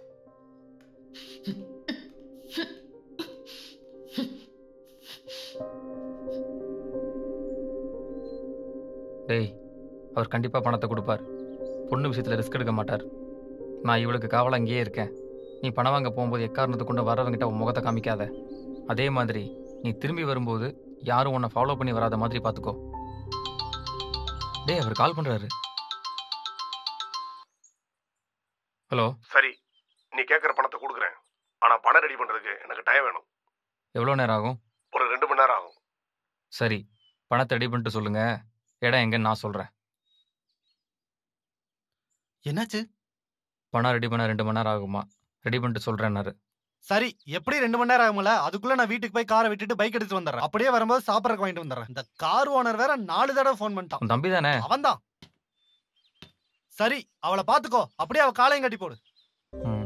டேய் அவர் கண்டிப்பாக பணத்தை கொடுப்பார் பொண்ணு விஷயத்தில் ரிஸ்க் எடுக்க மாட்டார் நான் இவளுக்கு காவலாக இங்கேயே இருக்கேன் நீ பணம் வாங்க போகும்போது எக்காரணத்தை கொண்டு வரவங்கிட்ட உன் முகத்தை காமிக்காத அதே மாதிரி நீ திரும்பி வரும்போது யாரும் உன்னை ஃபாலோ பண்ணி வராத மாதிரி பார்த்துக்கோ டேய் அவர் கால் பண்ணுறாரு ஹலோ சரி நீ கேட்குற பணத்தை கொடுக்குறேன் ஆனா பணம் ரெடி பண்றதுக்கு எனக்கு டைம் வேணும் எவ்வளோ நேரம் ஆகும் ஒரு ரெண்டு மணி நேரம் ஆகும் சரி பணத்தை ரெடி பண்ணிட்டு சொல்லுங்க இடம் எங்கன்னு நான் சொல்கிறேன் என்னாச்சு பணம் ரெடி பண்ண ரெண்டு மணி நேரம் ஆகுமா ரெடி பண்ணிட்டு சொல்கிறேன்னாரு சரி எப்படி ரெண்டு மணி நேரம் ஆகும்ல அதுக்குள்ள நான் வீட்டுக்கு போய் காரை விட்டுட்டு பைக் எடுத்து வந்துடுறேன் அப்படியே வரும்போது சாப்பிட்றதுக்கு வாங்கிட்டு வந்துடுறேன் இந்த கார் ஓனர் வேற நாலு தடவை ஃபோன் பண்ணிட்டான் உன் தம்பி தானே அவன்தான் சரி அவளை பாத்துக்கோ அப்படியே அவ காலையும் கட்டி போடு ம்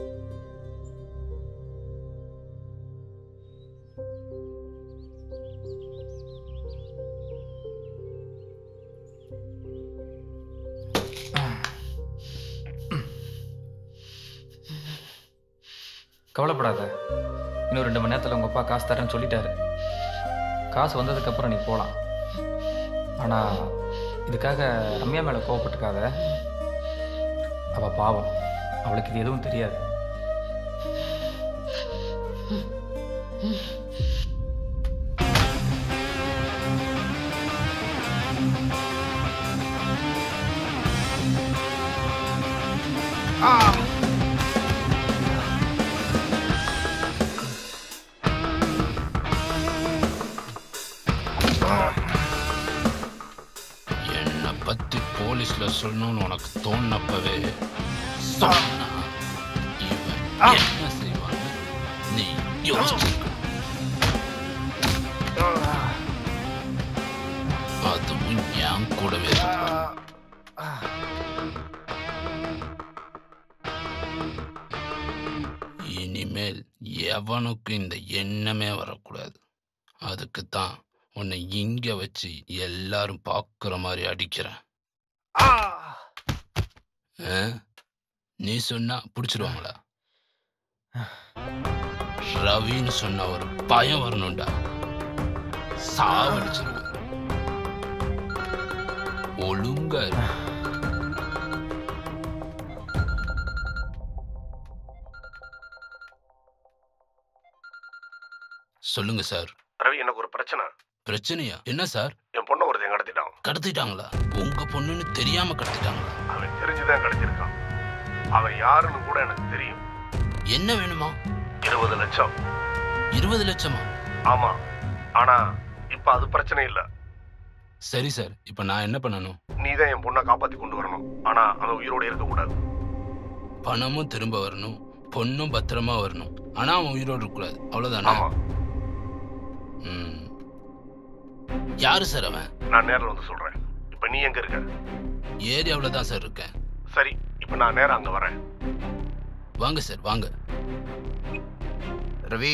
கவலைப்படாத இன்னும் ரெண்டு மணி நேரத்தில் உங்கள் அப்பா காசு தரேன்னு சொல்லிட்டாரு காசு வந்ததுக்கப்புறம் நீ போகலாம் ஆனால் இதுக்காக ரம்யா மேலே கோவப்பட்டுக்காத அவள் பாவம் அவளுக்கு இது எதுவும் தெரியாது என்னை பத்தி போலீஸ்ல சொல்லணும்னு உனக்கு தோணுனப்பவே சொன்னா இவன் என்ன செய்வான் நீ யோசிச்சிருக்க அதுவும் என் கூடவே இருப்பான். இனிமேல் எவனுக்கும் இந்த எண்ணமே வரக்கூடாது அதுக்கு தான் உன்னை இங்க வச்சு எல்லாரும் பார்க்குற மாதிரி அடிக்கிறேன் ஆ? நீ சொன்னா பிடிச்சிருவாங்களா ரவின்னு சொன்ன ஒரு பயம் வரணும்டா சாவடிச்சிருவேன் ஒழுங்கா இரு. சொல்லுங்க சார் ரவி எனக்கு ஒரு பிரச்சனை பிரச்சனையா என்ன சார் என் பொண்ணை ஒருத்தன் கடத்திட்டான் கடத்திட்டாங்களா உங்க பொண்ணுன்னு தெரியாம கடத்திட்டாங்களா அவன் தெரிஞ்சுதான் கடத்திருக்கான் அவன் யாருன்னு கூட எனக்கு தெரியும் என்ன வேணுமா இருபது லட்சம் இருபது லட்சமா ஆமா ஆனா இப்ப அது பிரச்சனை இல்ல சரி சார் இப்ப நான் என்ன பண்ணணும் நீ தான் என் பொண்ணை காப்பாத்தி கொண்டு வரணும் ஆனா அவன் உயிரோட இருக்க கூடாது பணமும் திரும்ப வரணும் பொண்ணும் பத்திரமா வரணும் ஆனா அவன் உயிரோடு இருக்கக்கூடாது அவ்வளவுதானா ம். யாரு சார் அவன் நான் நேர்ல வந்து சொல்றேன் இப்ப நீ எங்க இருக்க ஏரியாவில் தான் சார் இருக்கேன் சரி இப்ப நான் நேரா அங்க வரேன் வாங்க சார் வாங்க ரவி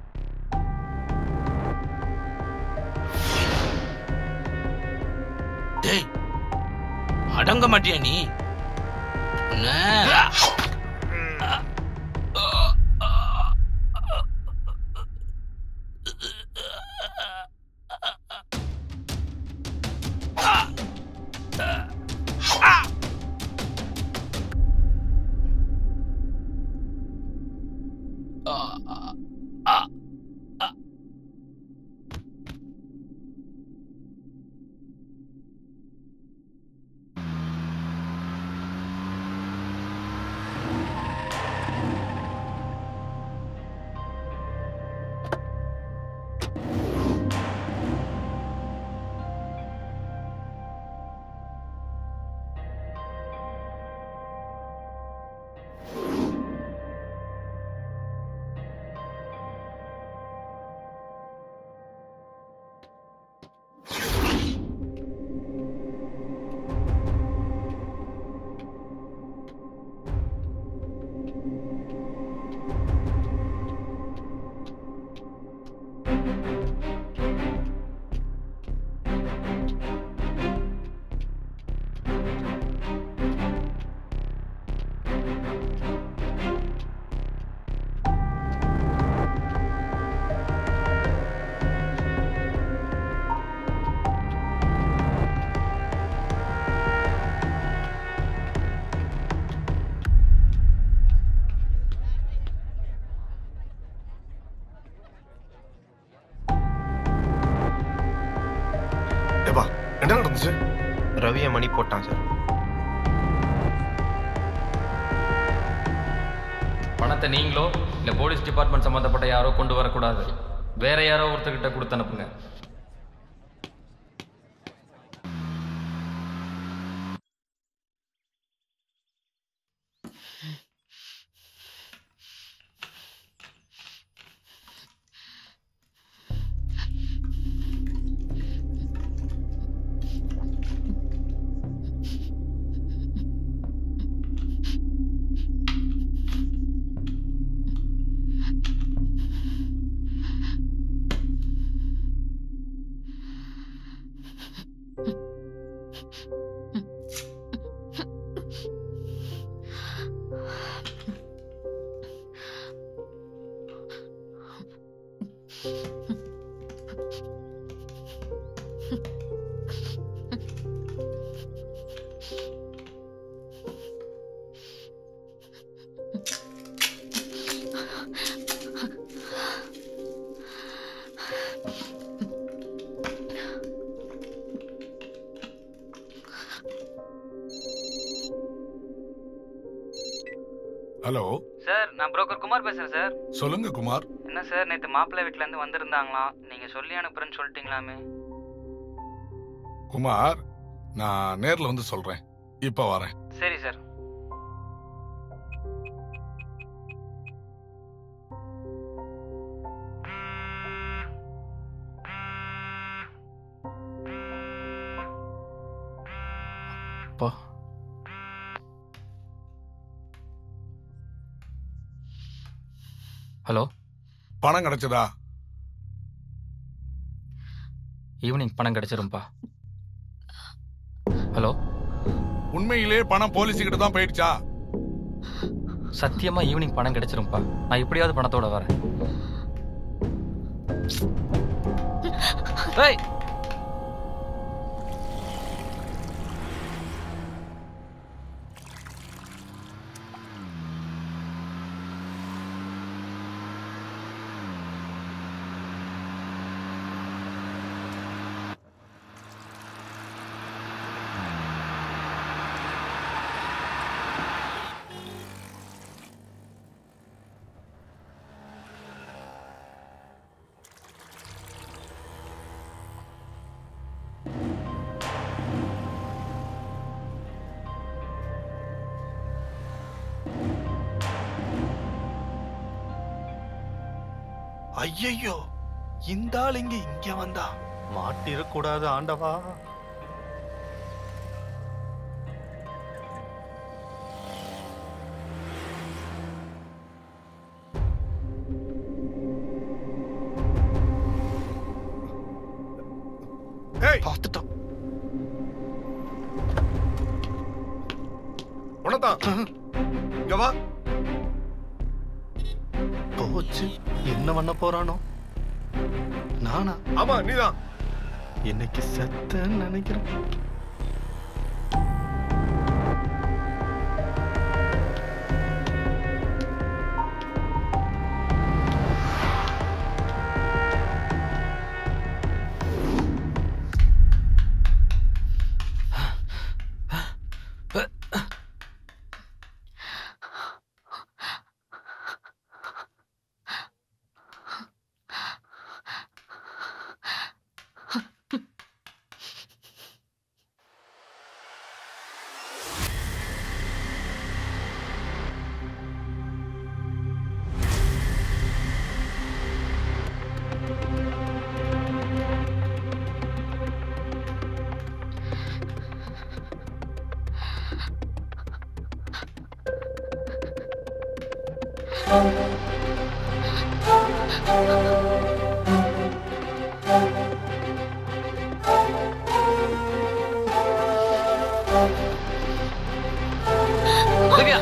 டேய் அடங்க மாட்டியா நீ உன்னை- ஏப்பா என்ன நடந்துச்சு ரவியை மணி போட்டான் சார் பணத்தை நீங்களோ இல்லை போலீஸ் டிபார்ட்மெண்ட் சம்மந்தப்பட்ட யாரோ கொண்டு வரக்கூடாது வேற யாரோ ஒருத்தர்கிட்ட கொடுத்து அனுப்புங்க ஹலோ சார் நான் புரோக்கர் குமார் பேசுறேன் சார் சொல்லுங்க குமார் என்ன சார் நேற்று மாப்பிள்ளை வீட்ல இருந்து வந்திருந்தாங்களாம் நீங்க சொல்லி அனுப்புறேன்னு சொல்லிட்டீங்களாமே குமார் நான் நேர்ல வந்து சொல்றேன் இப்ப வரேன் சரி சார் அப்பா ஹலோ பணம் கிடைச்சதா ஈவினிங் பணம் கிடைச்சிரும்பா ஹலோ உண்மையிலே பணம் போலீஸ் கிட்ட தான் போயிடுச்சா சத்தியமா ஈவினிங் பணம் கிடைச்சிரும்பா நான் எப்படியாவது பணத்தோட வரேன் ஏய் ஐயையோ இந்த ஆள் இங்க இங்க வந்தா மாட்டிடக்கூடாது ஆண்டவா ஏய் பார்த்துட்டோம் உனதான் இங்க வா போச்சு என்ன பண்ண போறானோ நானா ஆமா நீதான் இன்னைக்கு செத்தன்னு நினைக்கிறேன் திவ்யா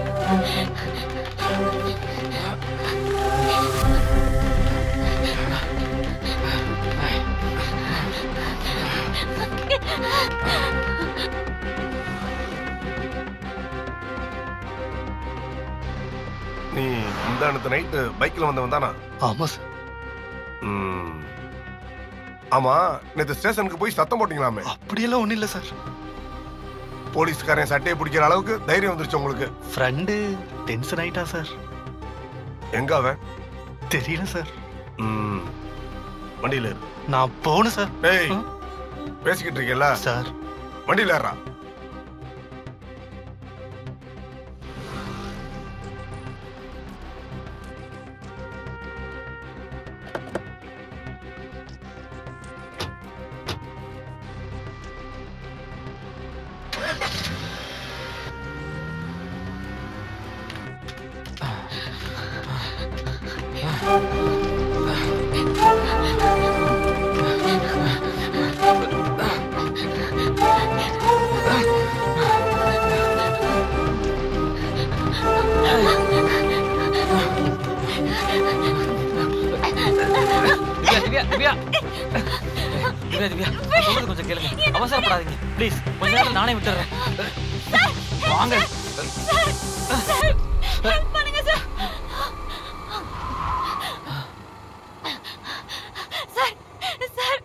நீ முந்தானத்து நைட்டு பைக்ல வந்தவன் தானா ஆமா சார் ம். ஆமா நேத்து ஸ்டேஷனுக்கு போய் சத்தம் போட்டீங்களாமே அப்படியெல்லாம் ஒண்ணும் இல்ல சார் போலீஸ்காரன் சட்டையை பிடிக்கிற அளவுக்கு தைரியம் வந்துருச்சு உங்களுக்கு ஃப்ரெண்டு டென்ஷன் ஆயிட்டா சார் எங்க அவன் தெரியல சார் ம். வண்டியில இரு நான் போகணும் சார் ஏய் பேசிக்கிட்டு இருக்கேல்ல சார் வண்டியில ஏறா திவ்யா திவ்யா திவ்யா திவ்யா நான் சொல்றது கொஞ்சம் கேளுங்க அவசரப்படாதீங்க ப்ளீஸ் கொஞ்ச நேரம் நானே விட்டுறேன் வாங்க ஹெல்ப் பண்ணுங்க சார் சார் சார்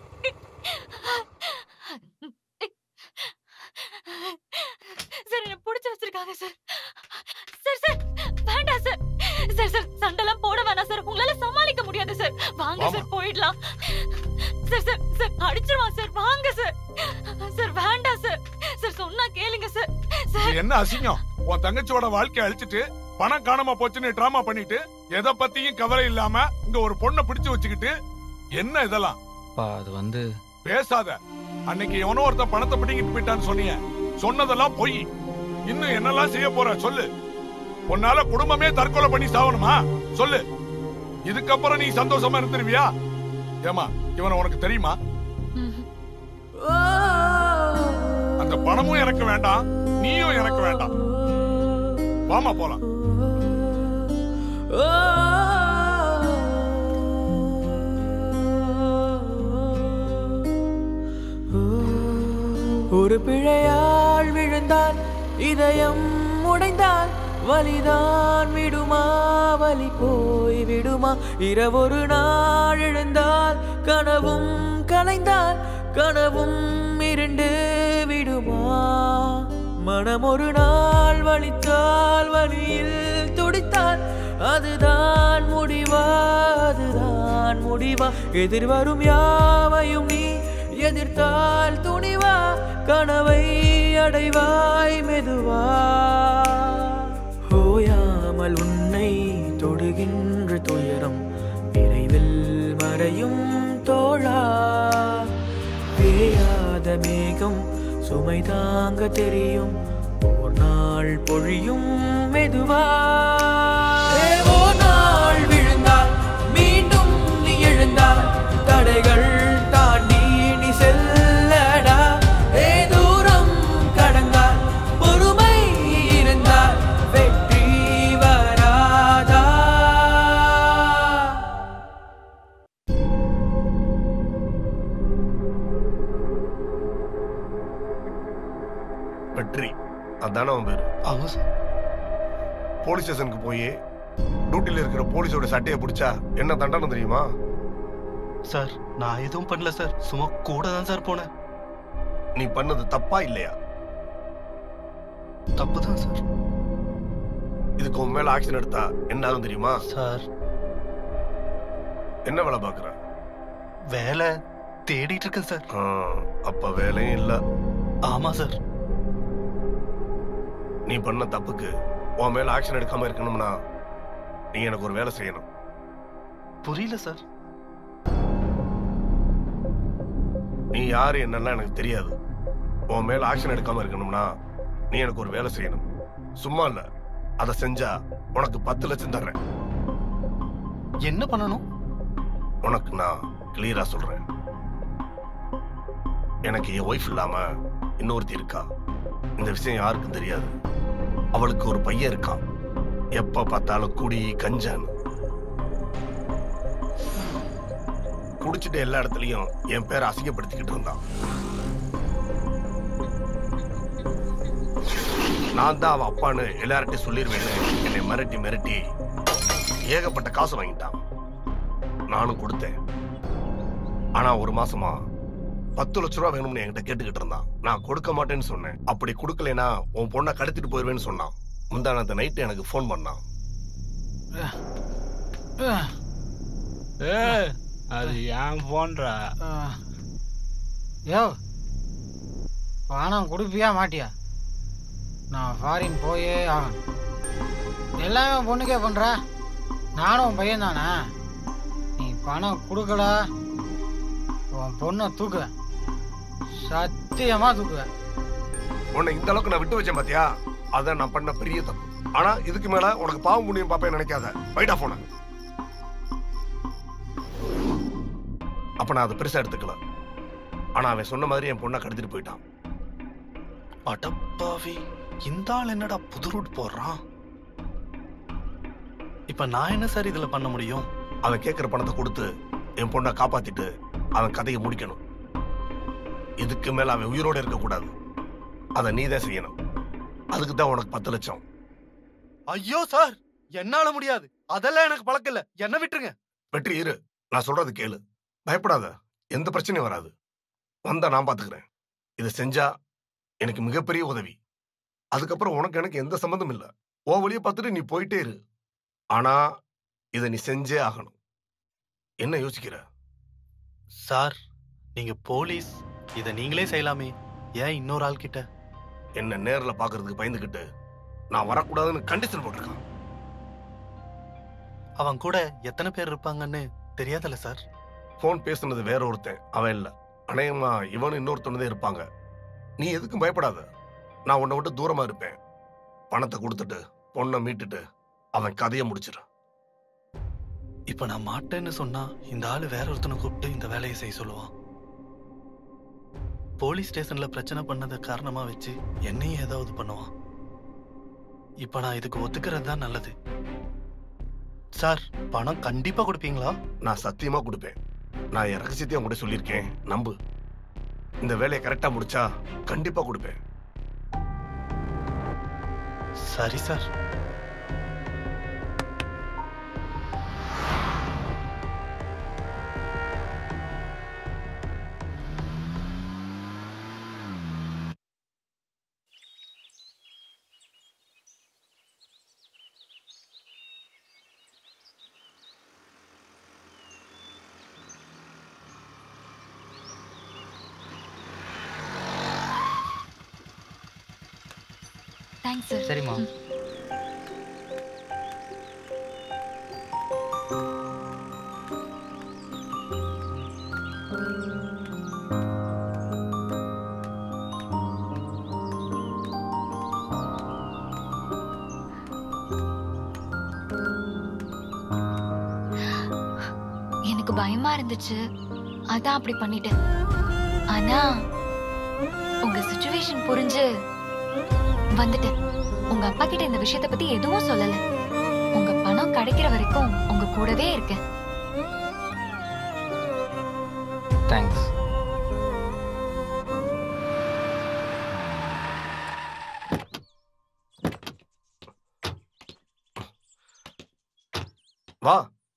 சார் என்ன புடிச்சு வச்சிருக்காங்க சார் சார் சார் வேண்டாம் சார் சார் சார் சண்டெல்லாம் போட வேணாம் சார் உங்களால சமாளிக்க முடியாது சார் வாங்க சார் போயிடலாம் சார் சார் சார் அடிச்சிருவான் சார் வாங்க சார் சார் வேண்டாம் சார் சார் சொன்னா கேளுங்க சார் சார் இது என்ன அசிங்கம் உன் தங்கச்சியோட வாழ்க்கைய அழிச்சிட்டு பணம் காணாம போச்சுன்னு டிராமா பண்ணிட்டு எதை பத்தியும் கவலை இல்லாம இங்க ஒரு பொண்ணை பிடிச்சு வச்சுக்கிட்டு என்ன இதெல்லாம் அப்பா அது வந்து பேசாத அன்னைக்கு எவனோ ஒருத்தன் பணத்தை பிடிங்கிட்டு போயிட்டான்னு சொன்னீங்க சொன்னதெல்லாம் பொய் இன்னும் என்னெல்லாம் செய்ய போற சொல்லு உன்னால குடும்பமே தற்கொலை பண்ணி சாவணுமா சொல்லு இதுக்கப்புறம் நீ சந்தோஷமா இருந்துருவியா ஏமா இவனை உனக்கு தெரியுமா அந்த பணமும் எனக்கு வேண்டாம் நீயும் எனக்கு வேண்டாம் வாமா போலாம் ஒரு பிழையால் விழுந்தால் இதயம் உடைந்தால் வலிதான் விடுமா வலி போய் விடுமா இரவொரு நாள் எழுந்தால் கனவும் கலைந்தால் கனவும் இருண்டு விடுமா மனம் ஒரு நாள் வலித்தால் வலியில் துடித்தால் அதுதான் முடிவா அதுதான் முடிவா எதிர்வரும் யாவையும் நீ எதிர்த்தால் துணிவா கனவை அடைவாய் மெதுவா ஓயாமல் உன்னை தொடுகின்ற துயரம் விரைவில் மறையும் தோழா வேயாத மேகம் சுமை தாங்க தெரியும் ஓர் நாள் பொழியும் மெதுவா ஏ, ஓர் நாள் விழுந்தால் மீண்டும் நீ எழுந்தால் தடைகள் தாண்டி நீ செல்லடா ஏ தூரம் கடந்தால் பொறுமை இருந்தால் வெற்றி வராதா வெற்றி அதானே அவன் பேரு ஆமா சார் போலீஸ் ஸ்டேஷனுக்கு போய் டியூட்டில இருக்கிற போலீஸோட சட்டையை பிடிச்சா என்ன தண்டனை தெரியுமா சார் நான் எதுவும் பண்ணல சார் சும்மா கூட தான் சார் போனேன் நீ பண்ணது தப்பா இல்லையா தப்பு தான் சார் இதுக்கு உன் மேல ஆக்ஷன் எடுத்தா என்ன ஆகும் தெரியுமா சார் என்ன வேலை பாக்குற வேலை தேடிட்டு இருக்கேன் சார் அப்ப வேலையும் இல்ல ஆமா சார் நீ பண்ண தப்புக்கு உன் மேல ஆக்ஷன் எடுக்காம இருக்கணும்னா நீ எனக்கு ஒரு வேலை செய்யணும் புரியல சார் நீ யாரு என்னெல்லாம் எனக்கு தெரியாது உன் மேல ஆக்ஷன் எடுக்காம இருக்கணும்னா நீ எனக்கு ஒரு வேலை செய்யணும் சும்மா இல்ல அதை செஞ்சா உனக்கு பத்து லட்சம் தர்றேன் என்ன பண்ணணும் உனக்கு நான் கிளியரா சொல்றேன் எனக்கு என் ஒய்ஃப் இல்லாம இன்னொருத்தி இருக்கா இந்த விஷயம் யாருக்கும் தெரியாது அவளுக்கு ஒரு பையன் இருக்கான் எப்ப பார்த்தாலும் குடி கஞ்சான் குடிச்சிட்டு எல்லா இடத்துலயும் என் பேரை அசிங்கப்படுத்திக்கிட்டு இருந்தான் நான் தான் அவன் அப்பான்னு எல்லார்ட்டையும் சொல்லிருவேன்னு என்னை மிரட்டி மிரட்டி ஏகப்பட்ட காசு வாங்கிட்டான் நானும் கொடுத்தேன் ஆனா ஒரு மாசமா பத்து லட்ச ரூபா வேணும்னு என்கிட்ட கேட்டுக்கிட்டு இருந்தான் நான் கொடுக்க மாட்டேன்னு சொன்னேன் அப்படி கொடுக்கலைன்னா உன் பொண்ணை கடத்திட்டு போயிருவேன்னு சொன்னான் முந்தானத்த நைட்டு எனக்கு ஃபோன் பண்ணான் ஏய், அது ஏன் போன்றா யோ பணம் கொடுப்பியா மாட்டியா நான் ஃபாரின் போயே ஆகணும் எல்லாமே உன் பொண்ணுக்கே பண்ற நானும் உன் பையன் தானே நீ பணம் கொடுக்கல உன் பொண்ணை தூக்குவேன் சத்தியமா தூக்குவேன் உன்னை இந்த அளவுக்கு நான் விட்டு வச்சேன் பாத்தியா அதான் நான் பண்ண பெரிய தப்பு ஆனா இதுக்கு மேல உனக்கு பாவம் முடியும் பாப்பேன் நினைக்காத வைடா போன அப்ப நான் அதை பெருசா எடுத்துக்கல ஆனா அவன் சொன்ன மாதிரி என் பொண்ணை கடத்திட்டு போயிட்டான் அடப்பாவி இந்த ஆள் என்னடா புது ரூட் போடுறான் இப்ப நான் என்ன சார் இதுல பண்ண முடியும் அவன் கேட்கிற பணத்தை கொடுத்து என் பொண்ணை காப்பாத்திட்டு அவன் கதையை முடிக்கணும் இதுக்கு மேல அவன் உயிரோட இருக்க கூடாது அதை நீதான் செய்யணும் அதுக்கு தான் உனக்கு பத்து லட்சம் ஐயோ சார் என்னால முடியாது அதெல்லாம் எனக்கு பழக்கம் இல்ல என்ன விட்டுருங்க வெற்றி இரு நான் சொல்றது கேளு பயப்படாத எந்த பிரச்சனையும் வராது வந்தா நான் பாத்துக்கிறேன் இதை செஞ்சா எனக்கு மிகப்பெரிய உதவி அதுக்கப்புறம் உனக்கு எனக்கு எந்த சம்மந்தம் இல்ல ஓ வழியை பார்த்துட்டு நீ போயிட்டே இரு ஆனா இதை நீ செஞ்சே ஆகணும் என்ன யோசிக்கிற சார் நீங்க போலீஸ் இத நீங்களே செய்யலாமே ஏன் இன்னொரு ஆள் கிட்ட என்ன நேர்ல பாக்குறதுக்கு பயந்துகிட்டு நான் வரக்கூடாதுன்னு கண்டிஷன் போட்டிருக்கான் அவன் கூட எத்தனை பேர் இருப்பாங்கன்னு தெரியாதல்ல சார் ஃபோன் பேசுனது வேற ஒருத்தன் அவன் இல்ல அநேகமா இவனு இன்னொருத்தனதே இருப்பாங்க நீ எதுக்கும் பயப்படாத நான் உன்னை விட்டு தூரமா இருப்பேன் பணத்தை கொடுத்துட்டு பொண்ணை மீட்டுட்டு அவன் கதையை முடிச்சிடு இப்ப நான் மாட்டேன்னு சொன்னா இந்த ஆளு வேற ஒருத்தனை கூப்பிட்டு இந்த வேலையை செய்ய சொல்லுவான் போலீஸ் ஸ்டேஷன்ல பிரச்சனை பண்ணதை காரணமா வச்சு என்னையும் ஏதாவது பண்ணுவான் இப்ப நான் இதுக்கு ஒத்துக்கிறது தான் நல்லது சார் பணம் கண்டிப்பா கொடுப்பீங்களா நான் சத்தியமா கொடுப்பேன் நான் என் ரகசியத்தையும் உங்கள்கிட்ட சொல்லியிருக்கேன் நம்பு இந்த வேலையை கரெக்டா முடிச்சா கண்டிப்பா கொடுப்பேன் சரி சார் தேங்க்ஸ் சார் சரிம்மா எனக்கு பயமா இருந்துச்சு அதான் அப்படி பண்ணிட்டேன் ஆனா உங்க சுச்சுவேஷன் புரிஞ்சு வந்துட்டேன் உங்க அப்பா கிட்ட இந்த விஷயத்தை பத்தி எதுவும் சொல்லல உங்க பணம் கிடைக்கிற வரைக்கும் உங்க கூடவே இருக்கேன் தேங்க்ஸ் வா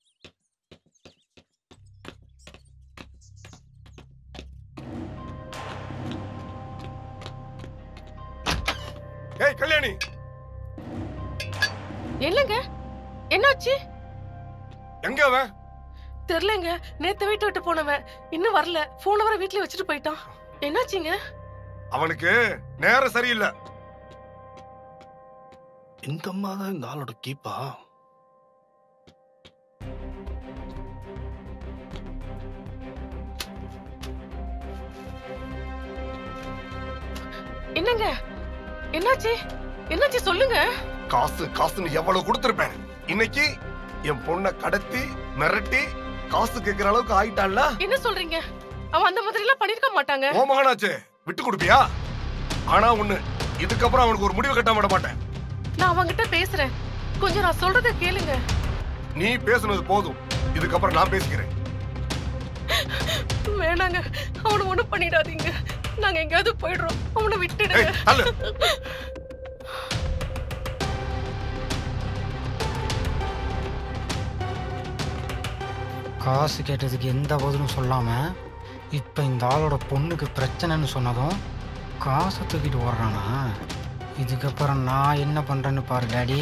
ஏய் கல்யாணி என்னங்க என்னாச்சு எங்க அவன் தெரியலங்க நேத்து வீட்டை விட்டு போனவன் இன்னும் வரல போன வர வீட்லயே வச்சுட்டு போயிட்டான் என்னாச்சுங்க அவனுக்கு நேரம் சரியில்லை இந்த அம்மா தான் இந்த ஆளோட கீப்பா என்னங்க என்னாச்சு என்னாச்சு சொல்லுங்க காசு காசுன்னு எவ்வளவு கொடுத்திருப்பேன் இன்னைக்கு என் பொண்ணை கடத்தி மிரட்டி காசு கேட்கிற அளவுக்கு ஆயிட்டான்ல என்ன சொல்றீங்க அவன் அந்த மாதிரி எல்லாம் பண்ணிருக்க மாட்டாங்க ஓ மகனாச்சே விட்டு கொடுப்பியா ஆனா ஒண்ணு இதுக்கப்புறம் அவனுக்கு ஒரு முடிவு கட்டாம விட மாட்டேன் நான் அவன்கிட்ட பேசுறேன் கொஞ்சம் நான் சொல்றத கேளுங்க நீ பேசுனது போதும் இதுக்கப்புறம் நான் பேசிக்கிறேன் வேணாங்க அவனை ஒண்ணும் பண்ணிடாதீங்க நாங்க எங்கேயாவது போயிடுறோம் அவனை விட்டுடுங்க தள்ளு. காசு கேட்டதுக்கு எந்த பதிலும் சொல்லாம இப்போ இந்த ஆளோட பொண்ணுக்கு பிரச்சனைன்னு சொன்னதும் காசை தூக்கிட்டு ஓடுறானா இதுக்கப்புறம் நான் என்ன பண்றேன்னு பாரு டாடி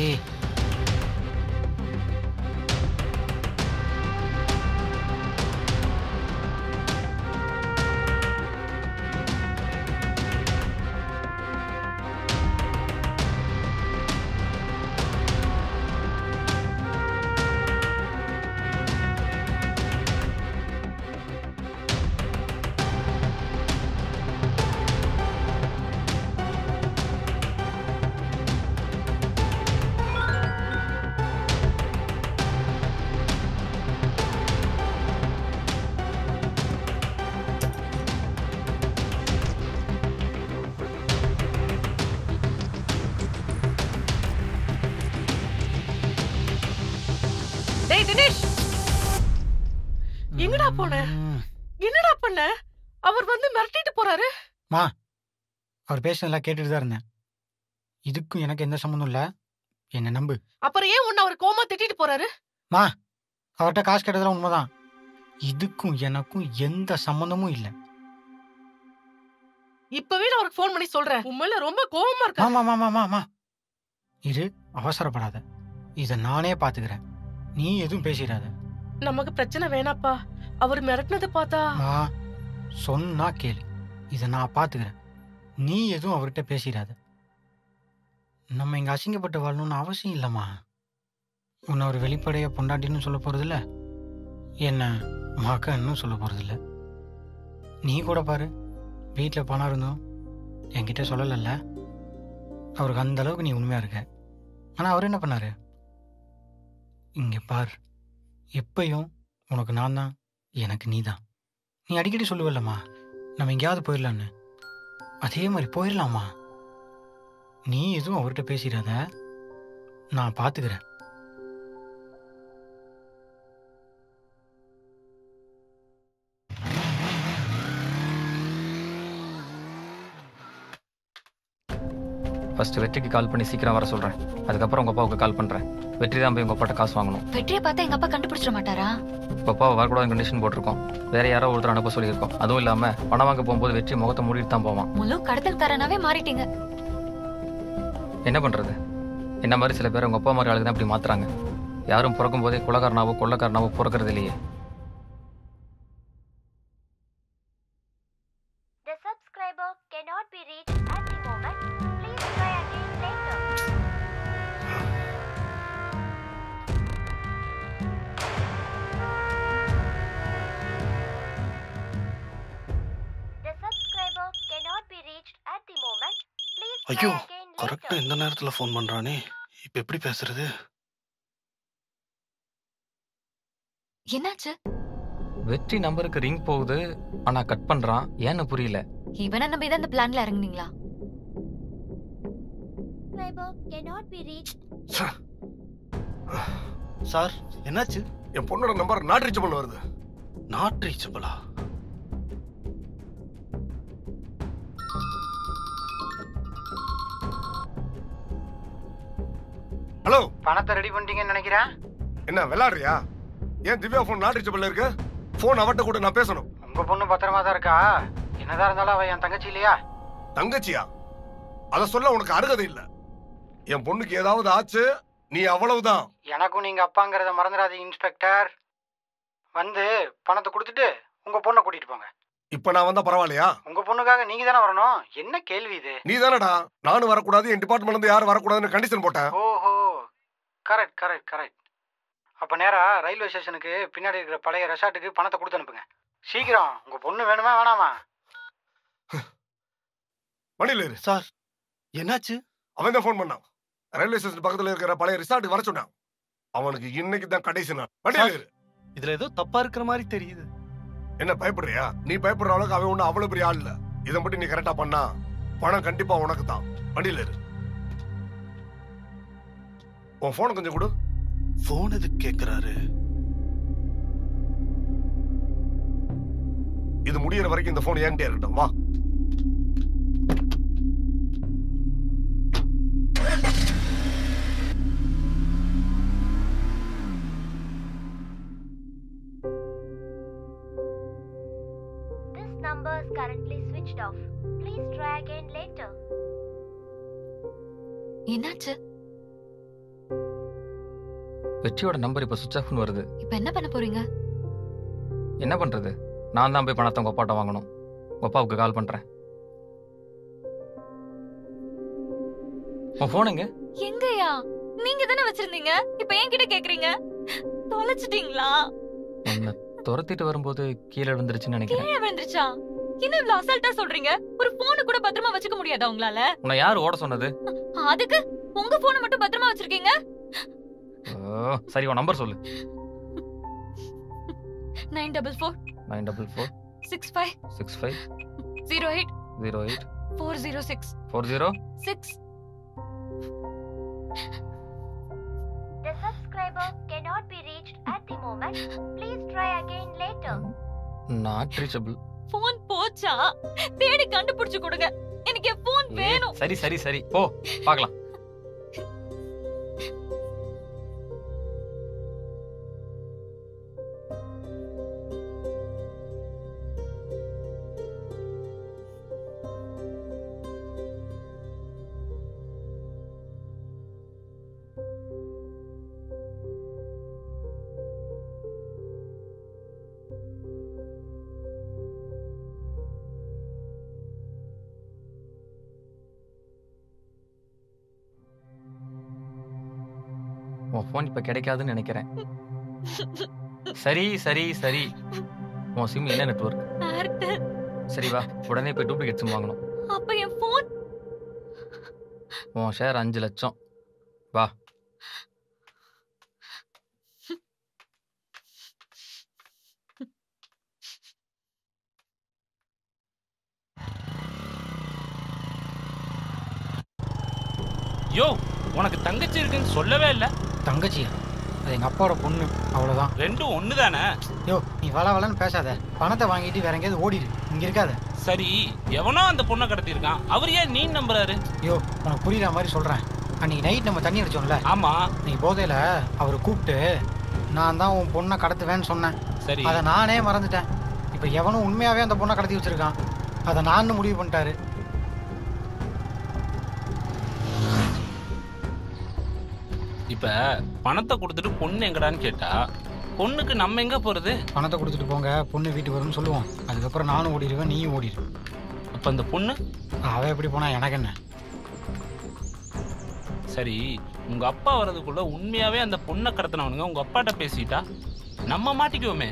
டேய் தினேஷ் எங்கடா போன என்னடா பண்ண அவர் வந்து மிரட்டிட்டு போறாரு மா அவர் பேசுனதெல்லாம் கேட்டுட்டு தான் இருந்தேன் இதுக்கும் எனக்கு எந்த சம்மந்தம் இல்லை என்னை நம்பு அப்புறம் ஏன் உன்னை அவர் கோமா திட்டிட்டு போறாரு மா அவர்கிட்ட காசு கேட்டதெல்லாம் உண்மைதான் இதுக்கும் எனக்கும் எந்த சம்மந்தமும் இல்லை இப்பவே நான் அவருக்கு ஃபோன் பண்ணி சொல்றேன் உண்மையில ரொம்ப கோவமா இருக்கா ஆமா ஆமா ஆமா ஆமா இரு அவசரப்படாத இதை நானே பாத்துக்கிறேன் நீ எதுவும் பேசிடாத நமக்கு பிரச்சனை வேணாப்பா அவர் மிரட்டினதை பார்த்தா மா சொன்னா கேளு இதை நான் பாத்துக்கிறேன் நீ எதுவும் அவர்கிட்ட பேசிடாத நம்ம இங்க அசிங்கப்பட்டு வாழணும்னு அவசியம் இல்லைம்மா உன்னை ஒரு வெளிப்படையா பொண்டாட்டின்னு சொல்ல போறதில்ல என்ன மகன்னு சொல்ல போறதில்ல நீ கூட பாரு வீட்டில் பணம் இருந்தோம் என்கிட்ட சொல்லலைல்ல அவருக்கு அந்த அளவுக்கு நீ உண்மையா இருக்க ஆனா அவர் என்ன பண்ணாரு இங்க பார் எப்பயும் உனக்கு நான் தான் எனக்கு நீ தான் நீ அடிக்கடி சொல்லுவல்லம்மா நம்ம எங்கேயாவது போயிடலான்னு அதே மாதிரி போயிடலாமா நீ எதுவும் அவர்கிட்ட பேசிடாத நான் பார்த்துக்கிறேன் ஃபர்ஸ்ட் வெற்றிக்கு கால் பண்ணி சீக்கிரம் வர சொல்கிறேன் அதுக்கப்புறம் உங்கள் அப்பாவுக்கு கால் பண்ணுறேன் வெற்றி தான் போய் உங்கள் அப்பாட்ட காசு வாங்கணும் வெற்றியை பார்த்தா எங்க அப்பா கண்டுபிடிச்சிட மாட்டாரா உங்கள் அப்பாவை வரக்கூடாது கண்டிஷன் போட்டிருக்கோம் வேற யாரோ ஒருத்தர் அனுப்ப சொல்லியிருக்கோம் அதுவும் இல்லாமல் பணம் வாங்க போகும்போது வெற்றி முகத்தை மூடிட்டு தான் போவான் முழு கடத்தல்காரனாவே மாறிட்டீங்க என்ன பண்ணுறது என்ன மாதிரி சில பேர் உங்கள் அப்பா மாதிரி ஆளுங்க தான் இப்படி மாத்துறாங்க யாரும் பிறக்கும் போதே குலகாரனாவோ கொள்ளக்காரனாவோ பிறக்கிறது இல்லையே The subscriber cannot be reached at the moment. Please try again later. ஐயோ கரெக்டா இந்த நேரத்துல ஃபோன் பண்றானே இப்ப எப்படி பேசுறது என்னாச்சு வெற்றி நம்பருக்கு ரிங் போகுது ஆனா கட் பண்றான் ஏன்னு புரியல இவனை நம்பி தான் இந்த பிளான்ல இறங்குனீங்களா Subscriber cannot be reached. Sir என்னாச்சு என் பொண்ணோட நம்பர் நாட் ரீச்சபிள் வருது நாட் ரீச்சபிளா ஹலோ பணத்தை ரெடி பண்ணிட்டீங்கன்னு நினைக்கிறேன் என்ன விளையாடுறியா ஏன் திவ்யா ஃபோன் நாட் ரீச்சபிள் இருக்கு ஃபோன் அவட்ட கூட நான் பேசணும் உங்க பொண்ணு பத்திரமா தான் இருக்கா என்னதான் இருந்தாலும் அவ என் தங்கச்சி இல்லையா தங்கச்சியா அத சொல்ல உனக்கு அருகதை இல்ல என் பொண்ணுக்கு ஏதாவது ஆச்சு நீ அவ்வளவுதான் எனக்கும் நீங்க அப்பாங்கிறத மறந்துடாதீங்க இன்ஸ்பெக்டர் வந்து பணத்தை கொடுத்துட்டு உங்க பொண்ணை கூட்டிட்டு போங்க இப்ப நான் வந்தா பரவாயில்லையா உங்க பொண்ணுக்காக நீங்க தானே வரணும் என்ன கேள்வி இது நீ தானடா நானும் வரக்கூடாது என் டிபார்ட்மெண்ட்ல இருந்து யாரும் வரக்கூடாதுன்னு கண்டிஷன் போட்டேன் ஓஹோ கரெக்ட் கரெக்ட் கரெக்ட் அப்ப நேரா ரயில்வே ஸ்டேஷனுக்கு பின்னாடி இருக்கிற பழைய ரெசார்ட்டுக்கு பணத்தை கொடுத்து அனுப்புங்க சீக்கிரம் உங்க பொண்ணு வேணுமா வேணாமா மணில இரு சார் என்னாச்சு அவன் தான் ஃபோன் பண்ணான் ரயில்வே ஸ்டேஷன் பக்கத்துல இருக்கிற பழைய ரிசார்ட்டுக்கு வர சொன்னான் அவனுக்கு இன்னைக்கு தான் கடைசி நாள் மணில இரு இதுல ஏதோ தப்பா இருக்கிற மாதிரி தெரியுது என்ன பயப்படுறியா நீ பயப்படுற அளவுக்கு அவன் ஒண்ணு அவ்வளவு பெரிய ஆள் இல்ல இதை மட்டும் நீ கரெக்டா பண்ணா பணம் கண்டிப்பா உனக்கு தான் வண்டியில இரு உன் போன் கொஞ்சம் கொடு போன் எதுக்கு கேக்குறாரு இது முடியற வரைக்கும் இந்த போன் என்கிட்ட இருக்கட்டும் வா This number is currently switched off. Please try again later. என்னாச்சு வெற்றியோட நம்பர் இப்போ சுவிச் ஆஃப்னு வருது இப்ப என்ன பண்ண போறீங்க என்ன பண்றது நான் தான் போய் பணத்தை உங்க அப்பாட்ட வாங்கணும் உங்க அப்பாவுக்கு கால் பண்றேன் உன் போன் எங்க எங்கயா நீங்க தானே வச்சிருந்தீங்க இப்ப என்கிட்ட கேக்குறீங்க தொலைச்சிட்டீங்களா உன்னை துரத்திட்டு வரும்போது கீழே விழுந்துருச்சுன்னு நினைக்கிறேன் கீழே விழுந்துருச்சா என்ன இவ்வளவு அசால்ட்டா சொல்றீங்க ஒரு போனு கூட பத்திரமா வச்சுக்க முடியாதா உங்களால உன்னை யார் ஓட சொன்னது அதுக்கு உங்க போனை மட்டும் பத்திரமா வச்சிருக்கீங்க ஓ, சரி உன் நம்பர் சொல்லு nine double four nine double four six five six five zero eight zero eight four zero six four zero six The subscriber cannot be reached at the moment. Please try again later. Not reachable phone போச்சா தேடி கண்டுபிடிச்சு கொடுங்க எனக்கு என் phone வேணும் சரி சரி சரி போ பார்க்கலாம் உன் ஃபோன் இப்போ கிடைக்காதுன்னு நினைக்கிறேன் சரி சரி சரி உன் சிம் என்ன நெட்வொர்க் ஏர்டெல் சரி வா உடனே போய் டூப்ளிகேட் சிம் வாங்கணும் அப்ப என் போன் உன் ஷேர் அஞ்சு லட்சம் வா யோ உனக்கு தங்கச்சி இருக்குன்னு சொல்லவே இல்லை தங்கச்சியா அது எங்க அப்பாவோட பொண்ணு அவ்வளவுதான் ரெண்டும் ஒன்று தானே யோ நீ வள வளன்னு பேசாத பணத்தை வாங்கிட்டு வேற எங்கேயாவது ஓடிடு இங்க இருக்காத சரி எவனோ அந்த பொண்ணை கடத்தியிருக்கான் அவர் ஏன் நீ நம்புறாரு யோ உனக்கு புரியுற மாதிரி சொல்றேன் அன்னைக்கு நைட் நம்ம தண்ணி அடிச்சோம்ல ஆமா நீ போதையில அவர் கூப்பிட்டு நான் தான் உன் பொண்ணை கடத்துவேன்னு சொன்னேன் சரி அதை நானே மறந்துட்டேன் இப்போ எவனும் உண்மையாவே அந்த பொண்ணை கடத்தி வச்சிருக்கான் அதை நான் முடிவு பண்ணிட்டாரு இப்ப பணத்தை கொடுத்துட்டு பொண்ணு எங்கடான்னு கேட்டா பொண்ணுக்கு நம்ம எங்க போறது பணத்தை கொடுத்துட்டு போங்க பொண்ணு வீட்டுக்கு வரும்னு சொல்லுவோம் அதுக்கப்புறம் நானும் ஓடிடுவேன் நீயும் ஓடிடு அப்ப அந்த பொண்ணு அவ எப்படி போனா எனக்கு என்ன சரி உங்க அப்பா வர்றதுக்குள்ள உண்மையாவே அந்த பொண்ணை கடத்தினவனுங்க உங்க அப்பாட்ட பேசிட்டா நம்ம மாட்டிக்குவோமே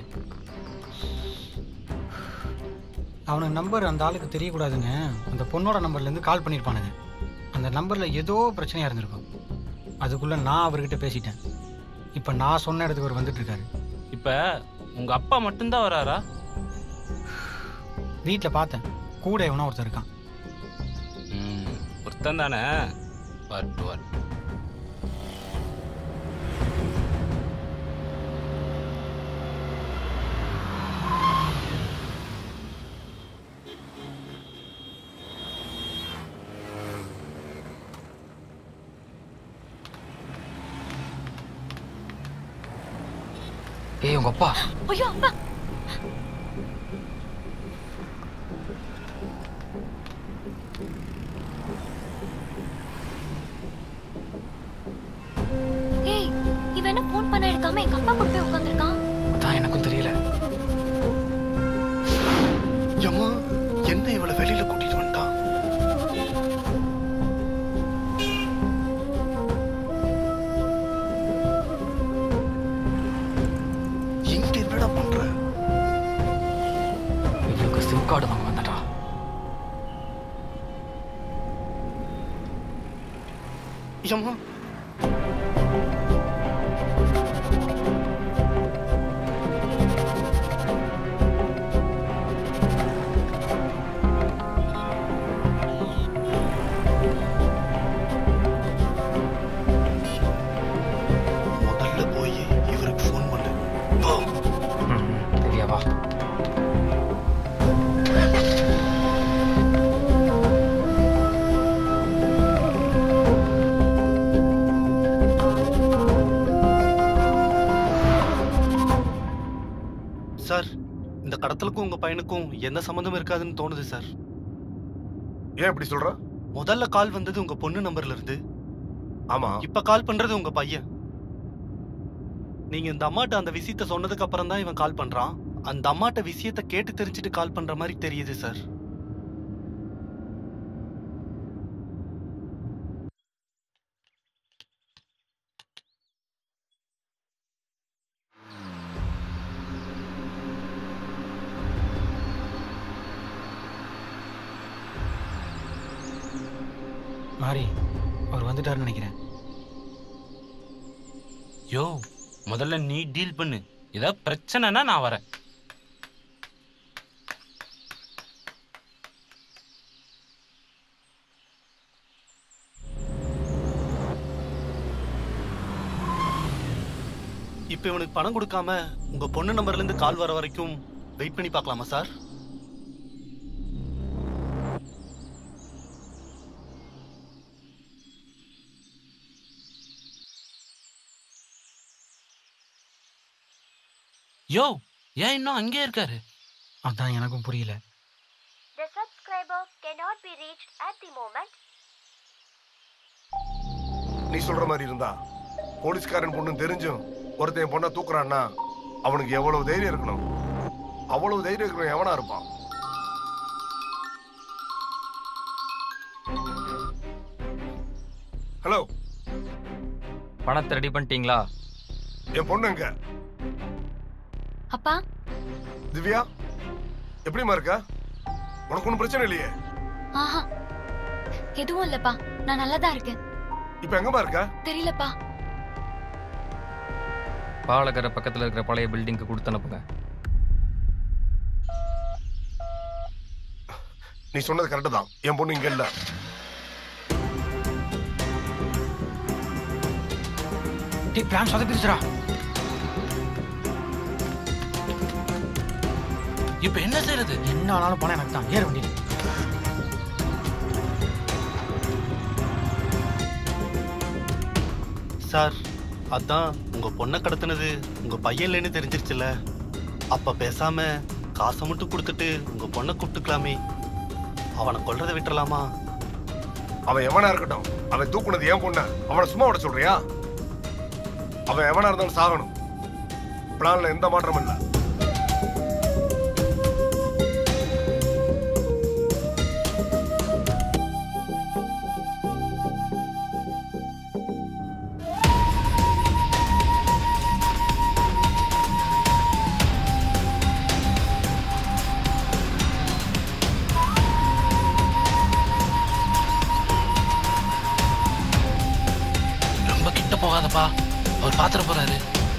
அவனுக்கு நம்பர் அந்த ஆளுக்கு தெரியக்கூடாதுன்னு அந்த பொண்ணோட நம்பர்ல இருந்து கால் பண்ணிருப்பானுங்க அந்த நம்பரில் ஏதோ பிரச்சனையாக இருந்திருக்கும் அதுக்குள்ளே நான் அவர்கிட்ட பேசிட்டேன் இப்போ நான் சொன்ன இடத்துக்கு அவர் வந்துட்டு இருக்காரு இப்போ உங்கள் அப்பா மட்டும்தான் வராரா வீட்டில் பார்த்தேன் கூட எவனோ ஒருத்தர் இருக்கான் ம் ஒருத்தன் தானே வரட்டு வரட்டு ஏய் உங்க அப்பா ஐயோ அப்பா ஏய் இவன் என்ன ஃபோன் பண்ண எடுக்காம எங்க அப்பா கூட போய் உட்காந்துருக்கான் தான் எனக்கும் தெரியல ஏம்மா என்ன இவளை வெளியில கூட்டிட்டு வந்துட்டான் இங்க என்னடா பண்ற இவளுக்கு சிம் கார்டு வாங்க வந்தடா ஏம்மா முதல்ல போய் இவருக்கு ஃபோன் பண்ணு போ தெரியாவா சார் இந்த கடத்தலுக்கும் உங்க பையனுக்கும் எந்த சம்மந்தம் இருக்காதுன்னு தோணுது சார் ஏன் இப்படி சொல்ற முதல்ல கால் வந்தது உங்க பொண்ணு நம்பர்ல இருந்து ஆமா இப்ப கால் பண்றது உங்க பையன் நீங்க இந்த அம்மாட்ட அந்த விஷயத்த சொன்னதுக்கு அப்புறம் தான் இவன் கால் பண்றான் அந்த அம்மாட்ட விஷயத்த கேட்டு தெரிஞ்சுட்டு கால் பண்ற மாதிரி தெரியுது சார் மாறி அவர் வந்துட்டாருன்னு நினைக்கிறேன் யோ முதல்ல நீ டீல் பண்ணு ஏதாவது பிரச்சனைனா நான் வரேன் இப்ப இவனுக்கு பணம் கொடுக்காம உங்க பொண்ணு நம்பர்ல இருந்து கால் வர வரைக்கும் வெயிட் பண்ணி பார்க்கலாமா சார் யோ ஏன் இன்னும் அங்கேயே இருக்காரு அதான் எனக்கும் புரியல The subscriber cannot be reached at the moment. நீ சொல்ற மாதிரி இருந்தா போலீஸ்காரன் பொண்ணு தெரிஞ்சும் ஒருத்தன் என் பொண்ணை தூக்குறான்னா அவனுக்கு எவ்வளவு தைரியம் இருக்கணும் அவ்வளவு தைரியம் இருக்கணும் எவனா இருப்பான் ஹலோ பணத்தை ரெடி பண்ணிட்டீங்களா என் பொண்ணு எங்க அப்பா திவ்யா எப்படிம்மா இருக்க உனக்கு ஒன்றும் பிரச்சனை இல்லையே ஆஹா எதுவும் இல்லப்பா நான் நல்லா தான் இருக்கேன் இப்ப எங்கம்மா இருக்க தெரியலப்பா பாலக்கரை பக்கத்துல இருக்கிற பழைய பில்டிங்க்கு கொடுத்து அனுப்புங்க நீ சொன்னது கரெக்டு தான் என் பொண்ணு இங்க இல்ல டேய் பிளான் சொதப்பிடுச்சுடா இப்ப என்ன செய்யறது என்ன ஆனாலும் பணம் எனக்கு தான் ஏற வண்டி சார் அதான் உங்க பொண்ணை கடத்தினது உங்க பையன் இல்லைன்னு தெரிஞ்சிருச்சுல அப்ப பேசாம காசை மட்டும் கொடுத்துட்டு உங்க பொண்ணை கூப்பிட்டுக்கலாமே அவனை கொல்றதை விட்டுறலாமா அவன் எவனா இருக்கட்டும் அவன் தூக்குனது ஏன் பொண்ண அவனை சும்மா விட சொல்றியா அவன் எவனா இருந்தாலும் சாகணும் பிளான்ல எந்த மாற்றமும் இல்லை அவர் பாத்திர போறாரு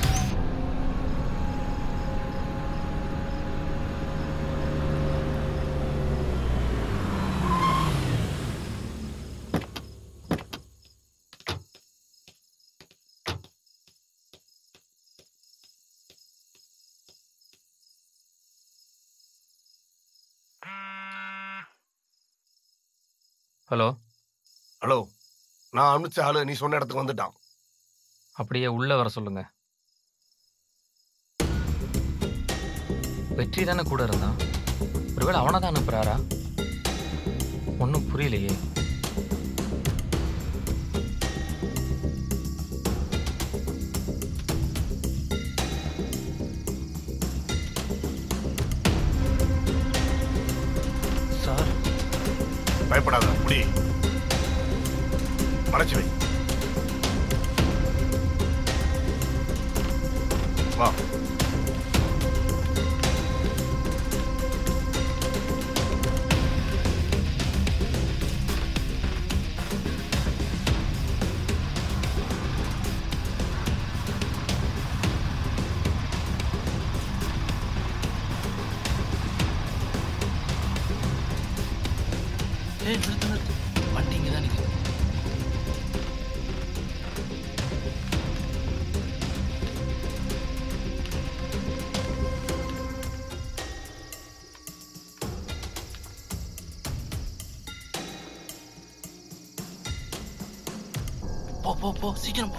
ஹலோ ஹலோ நான் அனுப்பிச்ச ஆளு நீ சொன்ன இடத்துக்கு வந்துட்டான் அப்படியே உள்ள வர சொல்லுங்க வெற்றி தானே கூட இருந்தான் ஒருவேளை அவனை தான் அனுப்புறாரா ஒன்றும் புரியலையே சார் பயப்படாத புடி மறைச்சு வை வா ஏய் நிறுத்து நிறுத்து வண்டி இங்கே தான் நிற்குது போ போ போ சீக்கிரம் போ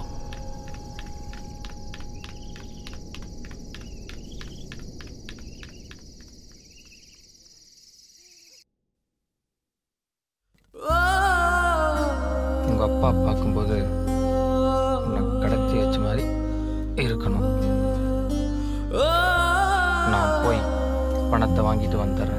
உங்க அப்பா பார்க்கும்போது உன்னை கடத்தி வச்ச மாதிரி இருக்கணும் நான் போய் பணத்தை வாங்கிட்டு வந்துடுறேன்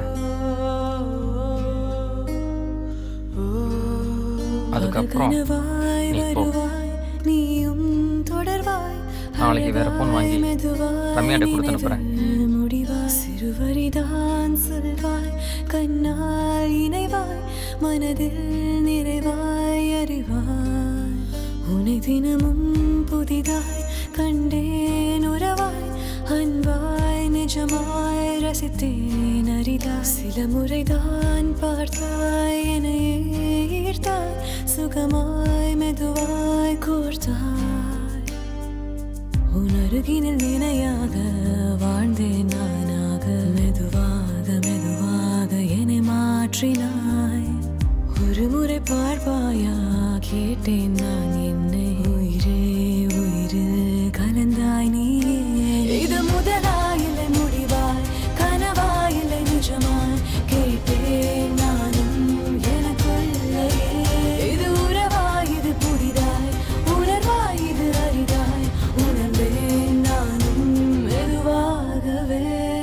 அதுக்கப்புறம் நீ போ நீயும் தொடர்வாய் நாளைக்கு வேற ஃபோன் வாங்கி ரம்யாட்ட கொடுத்து அனுப்புறேன் முடிவா சிறுவரிதான் சொல்வாய் கண்ணால் இணைவாய் மனதில் நிறைவாய் அறிவாய் உனை தினமும் புதிதாய் கண்டேன் உறவாய் அன்பாய் நிஜமாய் ரசித்தேன் அரிதா சில முறைதான் பார்த்தாய் என்னையே ஈர்த்தாய் சுகமாய் மெதுவாய் கோர்த்தாய் உன் அருகினில் நினையாக வாழ்ந்தேன் நானாக மெதுவாக மெதுவாக என்னை மாற்றினாய் ஒரு முறை பார்ப்பாயா கேட்டேன் நான் என்னை உயிரே உயிரில் கலந்தாய் நீயே இது முதலா இல்லை முடிவாய் கனவா இல்லை நிஜமாய் கேட்டேன் நானும் எனக்குள்ளேயே இது உறவா இது புதிதாய் உணர்வாய் இது அரிதாய் உணர்ந்தேன் நானும் மெதுவாகவே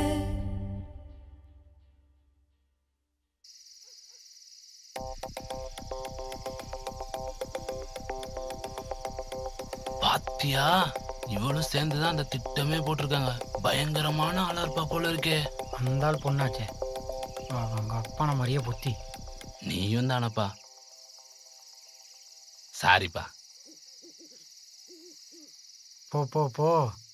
பாத்தியா இவளும் சேர்ந்து தான் அந்த திட்டமே போட்டிருக்காங்க பயங்கரமான ஆளா இருப்பா போல இருக்கே அந்த ஆள் பொண்ணாச்சே அவங்க அப்பா நான் மாதிரியே புத்தி நீயும் தானப்பா சாரிப்பா போ போ போ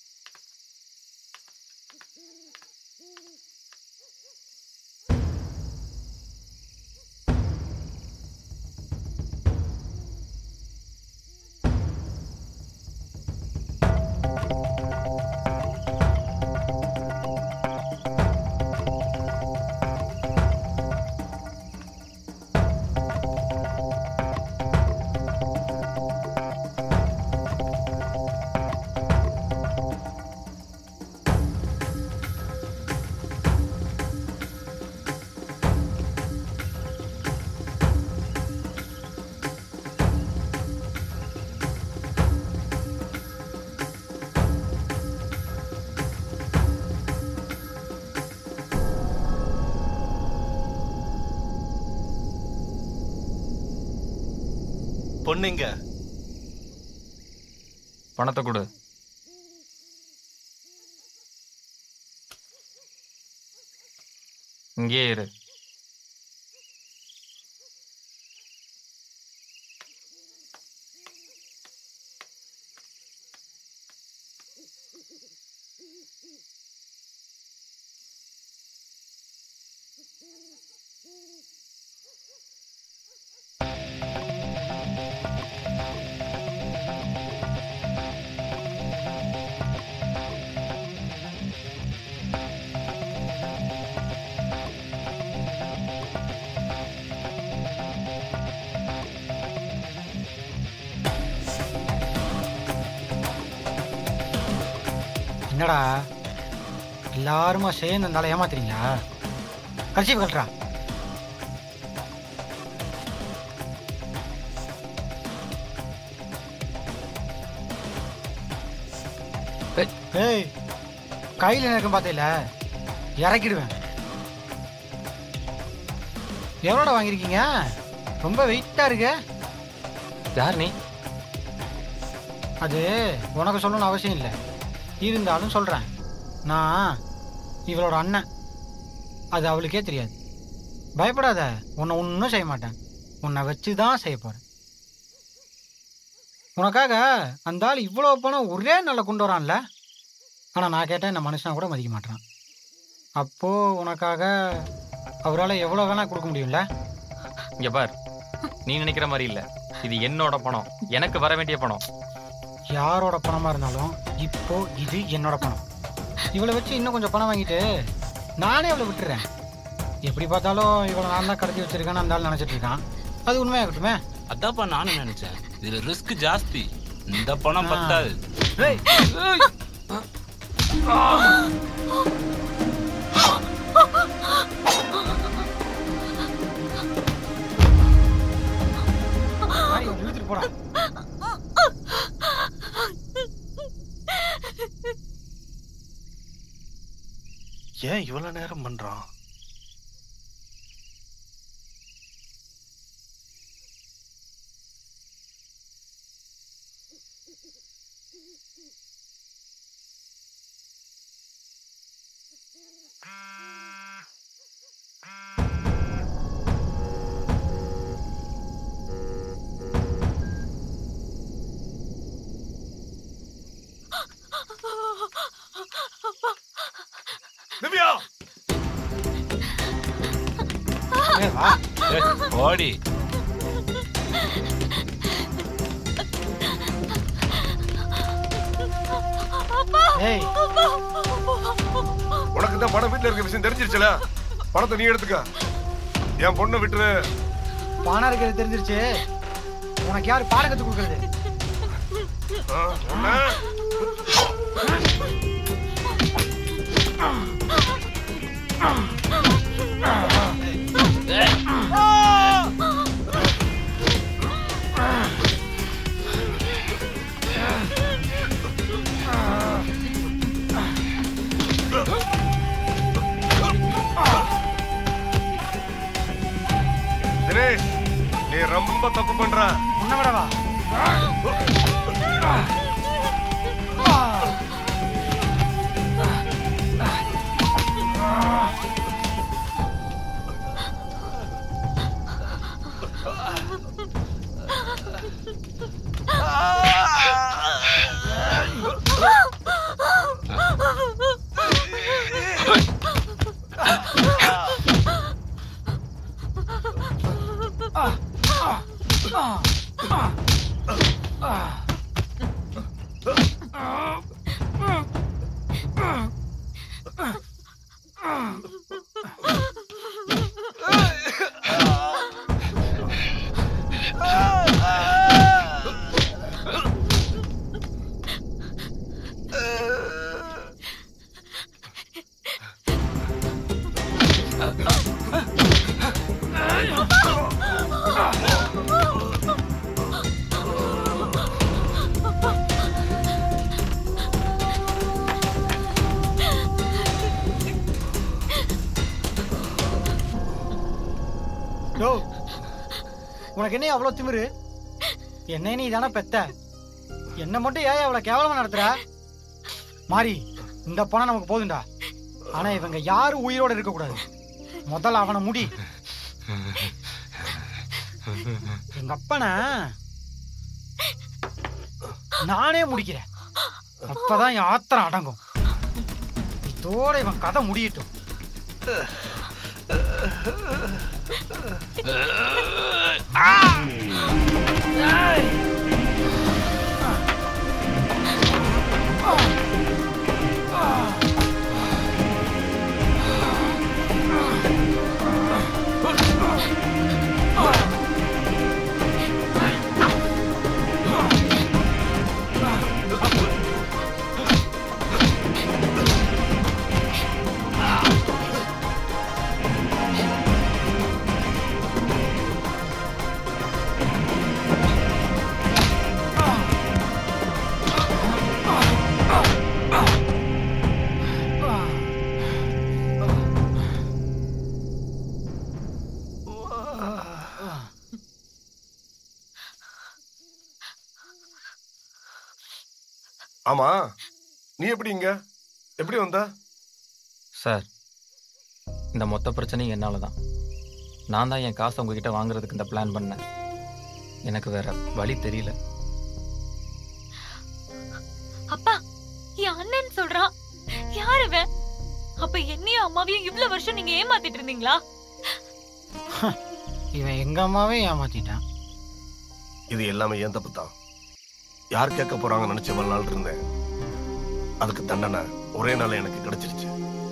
பொண்ணுங்க பணத்தை கொடு இங்கே இரு என்னடா எல்லாருமா சேர்ந்து இருந்தாலும் ஏமாத்துறீங்களா கட்சி கட்டுறா ஏய் கையில் இருக்கும் பார்த்தீங்கள இறக்கிடுவேன் எவ்வளோட வாங்கியிருக்கீங்க ரொம்ப வெயிட்டாக இருக்கு யார் நீ அது உனக்கு சொல்லணும்னு அவசியம் இல்லை இருந்தாலும் சொல்கிறேன் நான் இவளோட அண்ணன் அது அவளுக்கே தெரியாது பயப்படாத உன்னை ஒன்றும் செய்ய மாட்டேன் உன்னை வச்சு தான் செய்ய போகிறேன் உனக்காக அந்த ஆள் இவ்வளோ பணம் ஒரே நாளில் கொண்டு வரான்ல ஆனால் நான் கேட்டேன் இந்த மனுஷன் கூட மதிக்க மாட்டேறான் அப்போது உனக்காக அவரால் எவ்வளோ வேணால் கொடுக்க முடியும்ல இங்க பார் நீ நினைக்கிற மாதிரி இல்ல இது என்னோட பணம் எனக்கு வர வேண்டிய பணம் யாரோட பணமாக இருந்தாலும் இப்போ இது என்னோட பணம் இவளை வச்சு இன்னும் கொஞ்சம் பணம் வாங்கிட்டு நானே அவளை விட்டுறேன் எப்படி பார்த்தாலும் இவளை நான் தான் கடத்தி வச்சிருக்கேன்னு அந்த ஆள் நினச்சிட்டு இருக்கான் அது உண்மையாகட்டுமே அதான்ப்பா நானும் நினைச்சேன் இதுல ரிஸ்க் ஜாஸ்தி இந்த பணம் பத்தாது இழுத்துட்டு போடா ஏன் இவ்வளவு நேரம் பண்றான் திவ்யா ஓடி ஏய் உனக்கு தான் பணம் வீட்டுல இருக்க விஷயம் தெரிஞ்சிருச்சுல பணத்தை நீ எடுத்துக்க என் பொண்ணை விட்டுரு பணம் இருக்கிறது தெரிஞ்சிருச்சு உனக்கு யார் பாடம் கற்றுக் கொடுக்குறது ஆ, உன்னை? தினேஷ் நீ ரொம்ப தப்பு பண்ற உன்னை விடவா யோ உனக்கு என்ன அவ்வளோ திமிரு என்னை நீ தானே பெத்த என்ன மட்டும் ஏன் அவ்வளோ கேவலமா நடத்துற மாறி இந்த பணம் நமக்கு போதும்டா ஆனா இவங்க யாரும் உயிரோட இருக்கக்கூடாது முதல்ல அவனை முடி எங்க அப்பனை நானே முடிக்கிறேன் அப்பதான் என் ஆத்திரம் அடங்கும் இதோட இவன் கதை முடியட்டும் ஆ ஆமா நீ எப்படி இங்க எப்படி வந்த சார் இந்த மொத்த பிரச்சனையும் என்னால தான் நான் தான் என் காசை உங்ககிட்ட வாங்குறதுக்கு இந்த பிளான் பண்ணேன் எனக்கு வேற வழி தெரியல அப்பா என் அண்ணன் சொல்றான் யார் இவன் அப்ப என்னையும் அம்மாவையும் இவ்வளவு வருஷம் நீங்க ஏமாத்திட்டு இருந்தீங்களா இவன் எங்க அம்மாவே ஏமாத்திட்டான் இது எல்லாமே ஏன் தப்பு தான் யார் கேட்க போறாங்கன்னு நினைச்ச இவ்வளவு நாள் இருந்தேன் அதுக்கு தண்டனை ஒரே நாள் எனக்கு கிடைச்சிருச்சு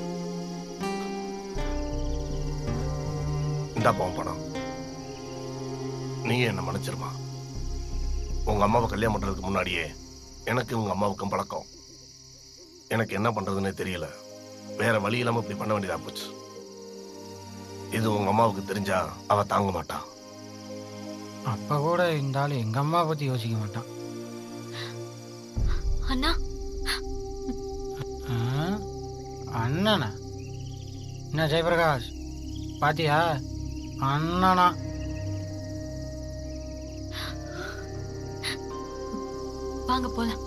இந்தா போவோம் பணம் நீ என்ன மன்னிச்சிருமா உங்க அம்மாவை கல்யாணம் பண்றதுக்கு முன்னாடியே எனக்கு உங்க அம்மாவுக்கும் பழக்கம் எனக்கு என்ன பண்றதுன்னே தெரியல வேற வழி இல்லாம இப்படி பண்ண வேண்டியதா போச்சு இது உங்க அம்மாவுக்கு தெரிஞ்சா அவ தாங்க மாட்டா அப்ப கூட இந்த ஆளு எங்க அம்மா பத்தி யோசிக்க மாட்டான் அண்ணா ஆ? அண்ணனா என்ன ஜெயபிரகாஷ் பாத்தியா அண்ணனா வாங்க போலாம்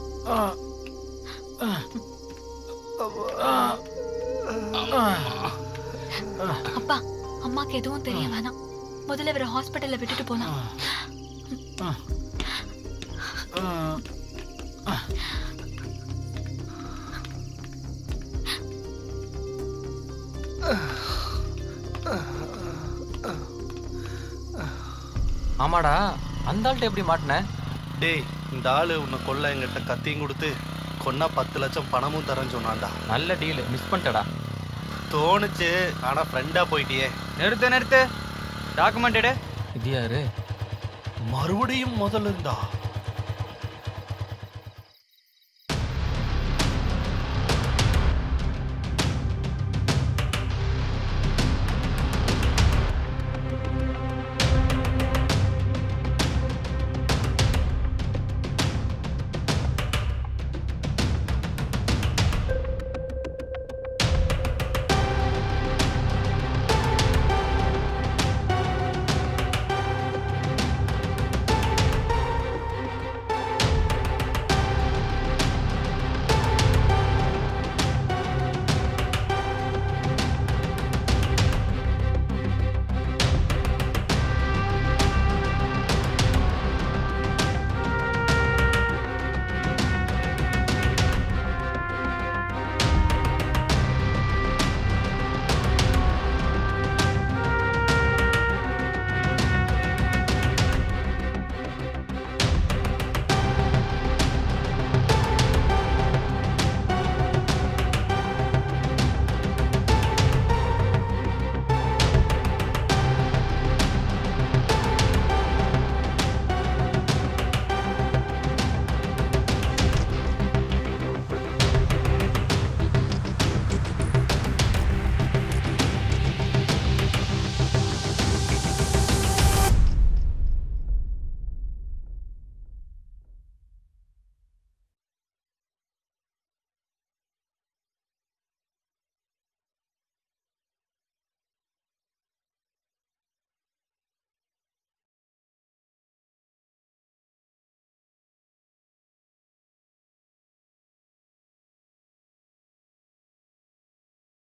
அப்பா அம்மாக்கு எதுவும் தெரிய வேணாம் முதல்ல இவரை ஹாஸ்பிட்டல்ல விட்டுட்டு போலாம் ஆமாடா அந்த ஆள்கிட்ட எப்படி மாட்டின டேய் இந்த ஆளு உன்னை கொல்ல எங்கிட்ட கத்தியும் கொடுத்து கொன்னா பத்து லட்சம் பணமும் தரேன்னு சொன்னான்டா நல்ல டீல் மிஸ் பண்ணிட்டடா தோணுச்சு ஆனா ஃப்ரெண்டா போயிட்டியே நிறுத்து நிறுத்து டாக்குமெண்ட் எடு இது யாரு மறுபடியும் முதல்ல இருந்தா